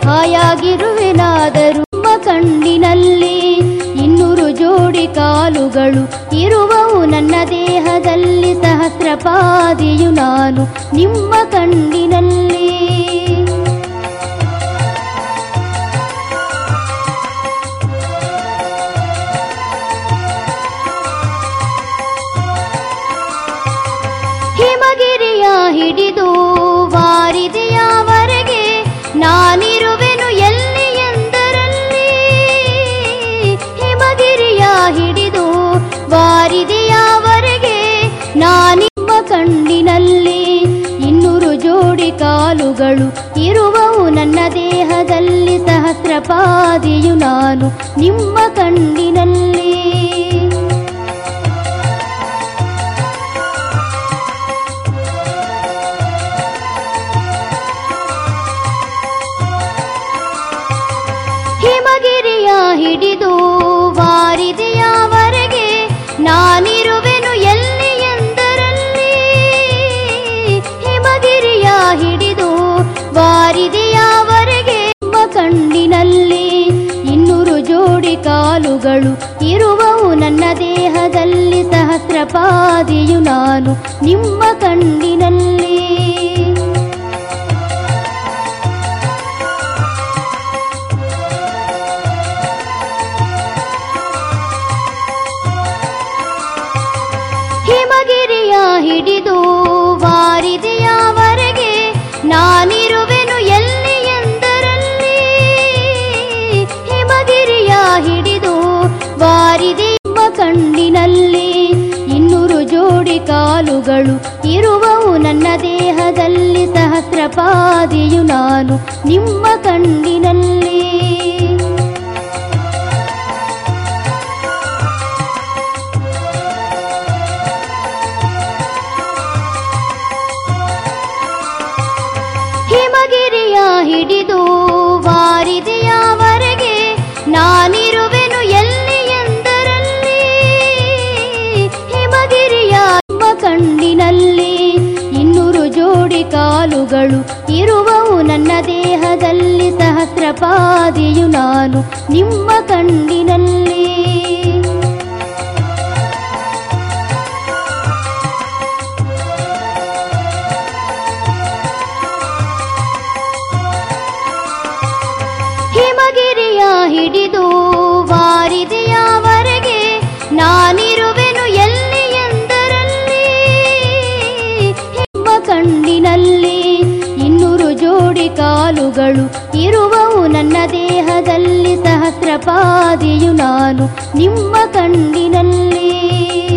ಹಾಯಾಗಿರುವೆನಾದರೂ ನಿಮ್ಮ ಕಣ್ಣಿನಲ್ಲಿ ಇನ್ನೂರು ಜೋಡಿ ಕಾಲುಗಳು ಕಾಲುಗಳು ಇರುವವು ನನ್ನ ದೇಹದಲ್ಲಿ ಸಹಸ್ರಪಾದಿಯು ನಾನು ನಿಮ್ಮ ಕಣ್ಣಿನಲ್ಲಿ ಹಿಮಗಿರಿಯ ಹಿಡಿದು ವಾರಿದೆಯವರೆಗೆ ನಾನಿರುವೆನು ಎಲ್ಲಿ ಎಂದರಲ್ಲಿ ಹಿಮಗಿರಿಯ ಹಿಡಿದು ವಾರಿದೆಯವರೆಗೆ ನಾನಿಮ್ಮ ಕಣ್ಣಿನಲ್ಲಿ ಇನ್ನೂರು ಜೋಡಿ ಕಾಲುಗಳು ಇರುವವು ನನ್ನ ದೇಹದಲ್ಲಿ ಸಹಸ್ರಪಾದಿಯು ನಾನು ನಿಮ್ಮ ಕಣ್ಣಿನಲ್ಲಿ ಹಿಮಗಿರಿಯ ಹಿಡಿದು ವಾರಿದೆಯವರೆಗೆ ನಾನಿರುವೆನು ಎಲ್ಲಿ ಎಂದರಲ್ಲಿ ಹಿಮಗಿರಿಯ ಹಿಡಿದು ವಾರಿದೆಯವರೆಗೆ ನಿಮ್ಮ ಕಣ್ಣಿನಲ್ಲಿ ಇನ್ನೂರು ಜೋಡಿ ಕಾಲುಗಳು ಇರುವವು ನನ್ನ ದೇಹದಲ್ಲಿ ಸಹಸ್ರಪಾದಿಯು ನಾನು ನಿಮ್ಮ ಕಣ್ಣಿನಲ್ಲಿ ಹಿಮಗಿರಿಯ ಹಿಡಿದು ವಾರಿದೆಯವರೆಗೆ ನಾನಿರುವೆನು ಎಲ್ಲಿ ಎಂದರಲ್ಲಿ ಹಿಮಗಿರಿಯ ಹಿಡಿದು ವಾರಿದೆ ನಿಮ್ಮ ಕಣ್ಣಿನಲ್ಲಿ ಇನ್ನೂರು ಜೋಡಿ ಕಾಲುಗಳು ಇರುವವು ನನ್ನ ದೇಹದಲ್ಲಿ. ದೇಹದಲ್ಲಿ ಸಹಸ್ರಪಾದಿಯು ನಾನು ನಿಮ್ಮ ಕಣ್ಣಿನಲ್ಲಿ ರೇಡಿಯೋ ಹಿಮಗಿರಿಯ ಹಿಡಿದು ವಾರಿದೆಯವರೆಗೆ ನಾನಿರುವೆನು ಎಲ್ಲಿ ಎಂದರಲ್ಲಿ ಹಿಮಗಿರಿಯ ನಿಮ್ಮ ಕಣ್ಣಿನಲ್ಲಿ ಇನ್ನೂರು ಜೋಡಿ ಕಾಲುಗಳು ಇರುವವು ನನ್ನ ದೇಹದಲ್ಲಿ ಸಹಸ್ರಪಾದಿಯು ನಾನು ನಿಮ್ಮ ಕಣ್ಣಿನಲ್ಲಿ ಹಿಮಗಿರಿಯ ಹಿಡಿದು ವಾರಿದೆಯವರೆಗೆ ನಾನಿರುವೆನು ಎಲ್ಲಿ ಎಂದರಲ್ಲಿ ನಿಮ್ಮ ಕಣ್ಣಿನಲ್ಲಿ ಇನ್ನೂರು ಜೋಡಿ ಕಾಲುಗಳು ಇರುವವು ನನ್ನ ದೇಹದಲ್ಲಿ ಸಹಸ್ರಪಾದಿಯು ನಾನು ನಿಮ್ಮ ಕಣ್ಣಿನಲ್ಲಿ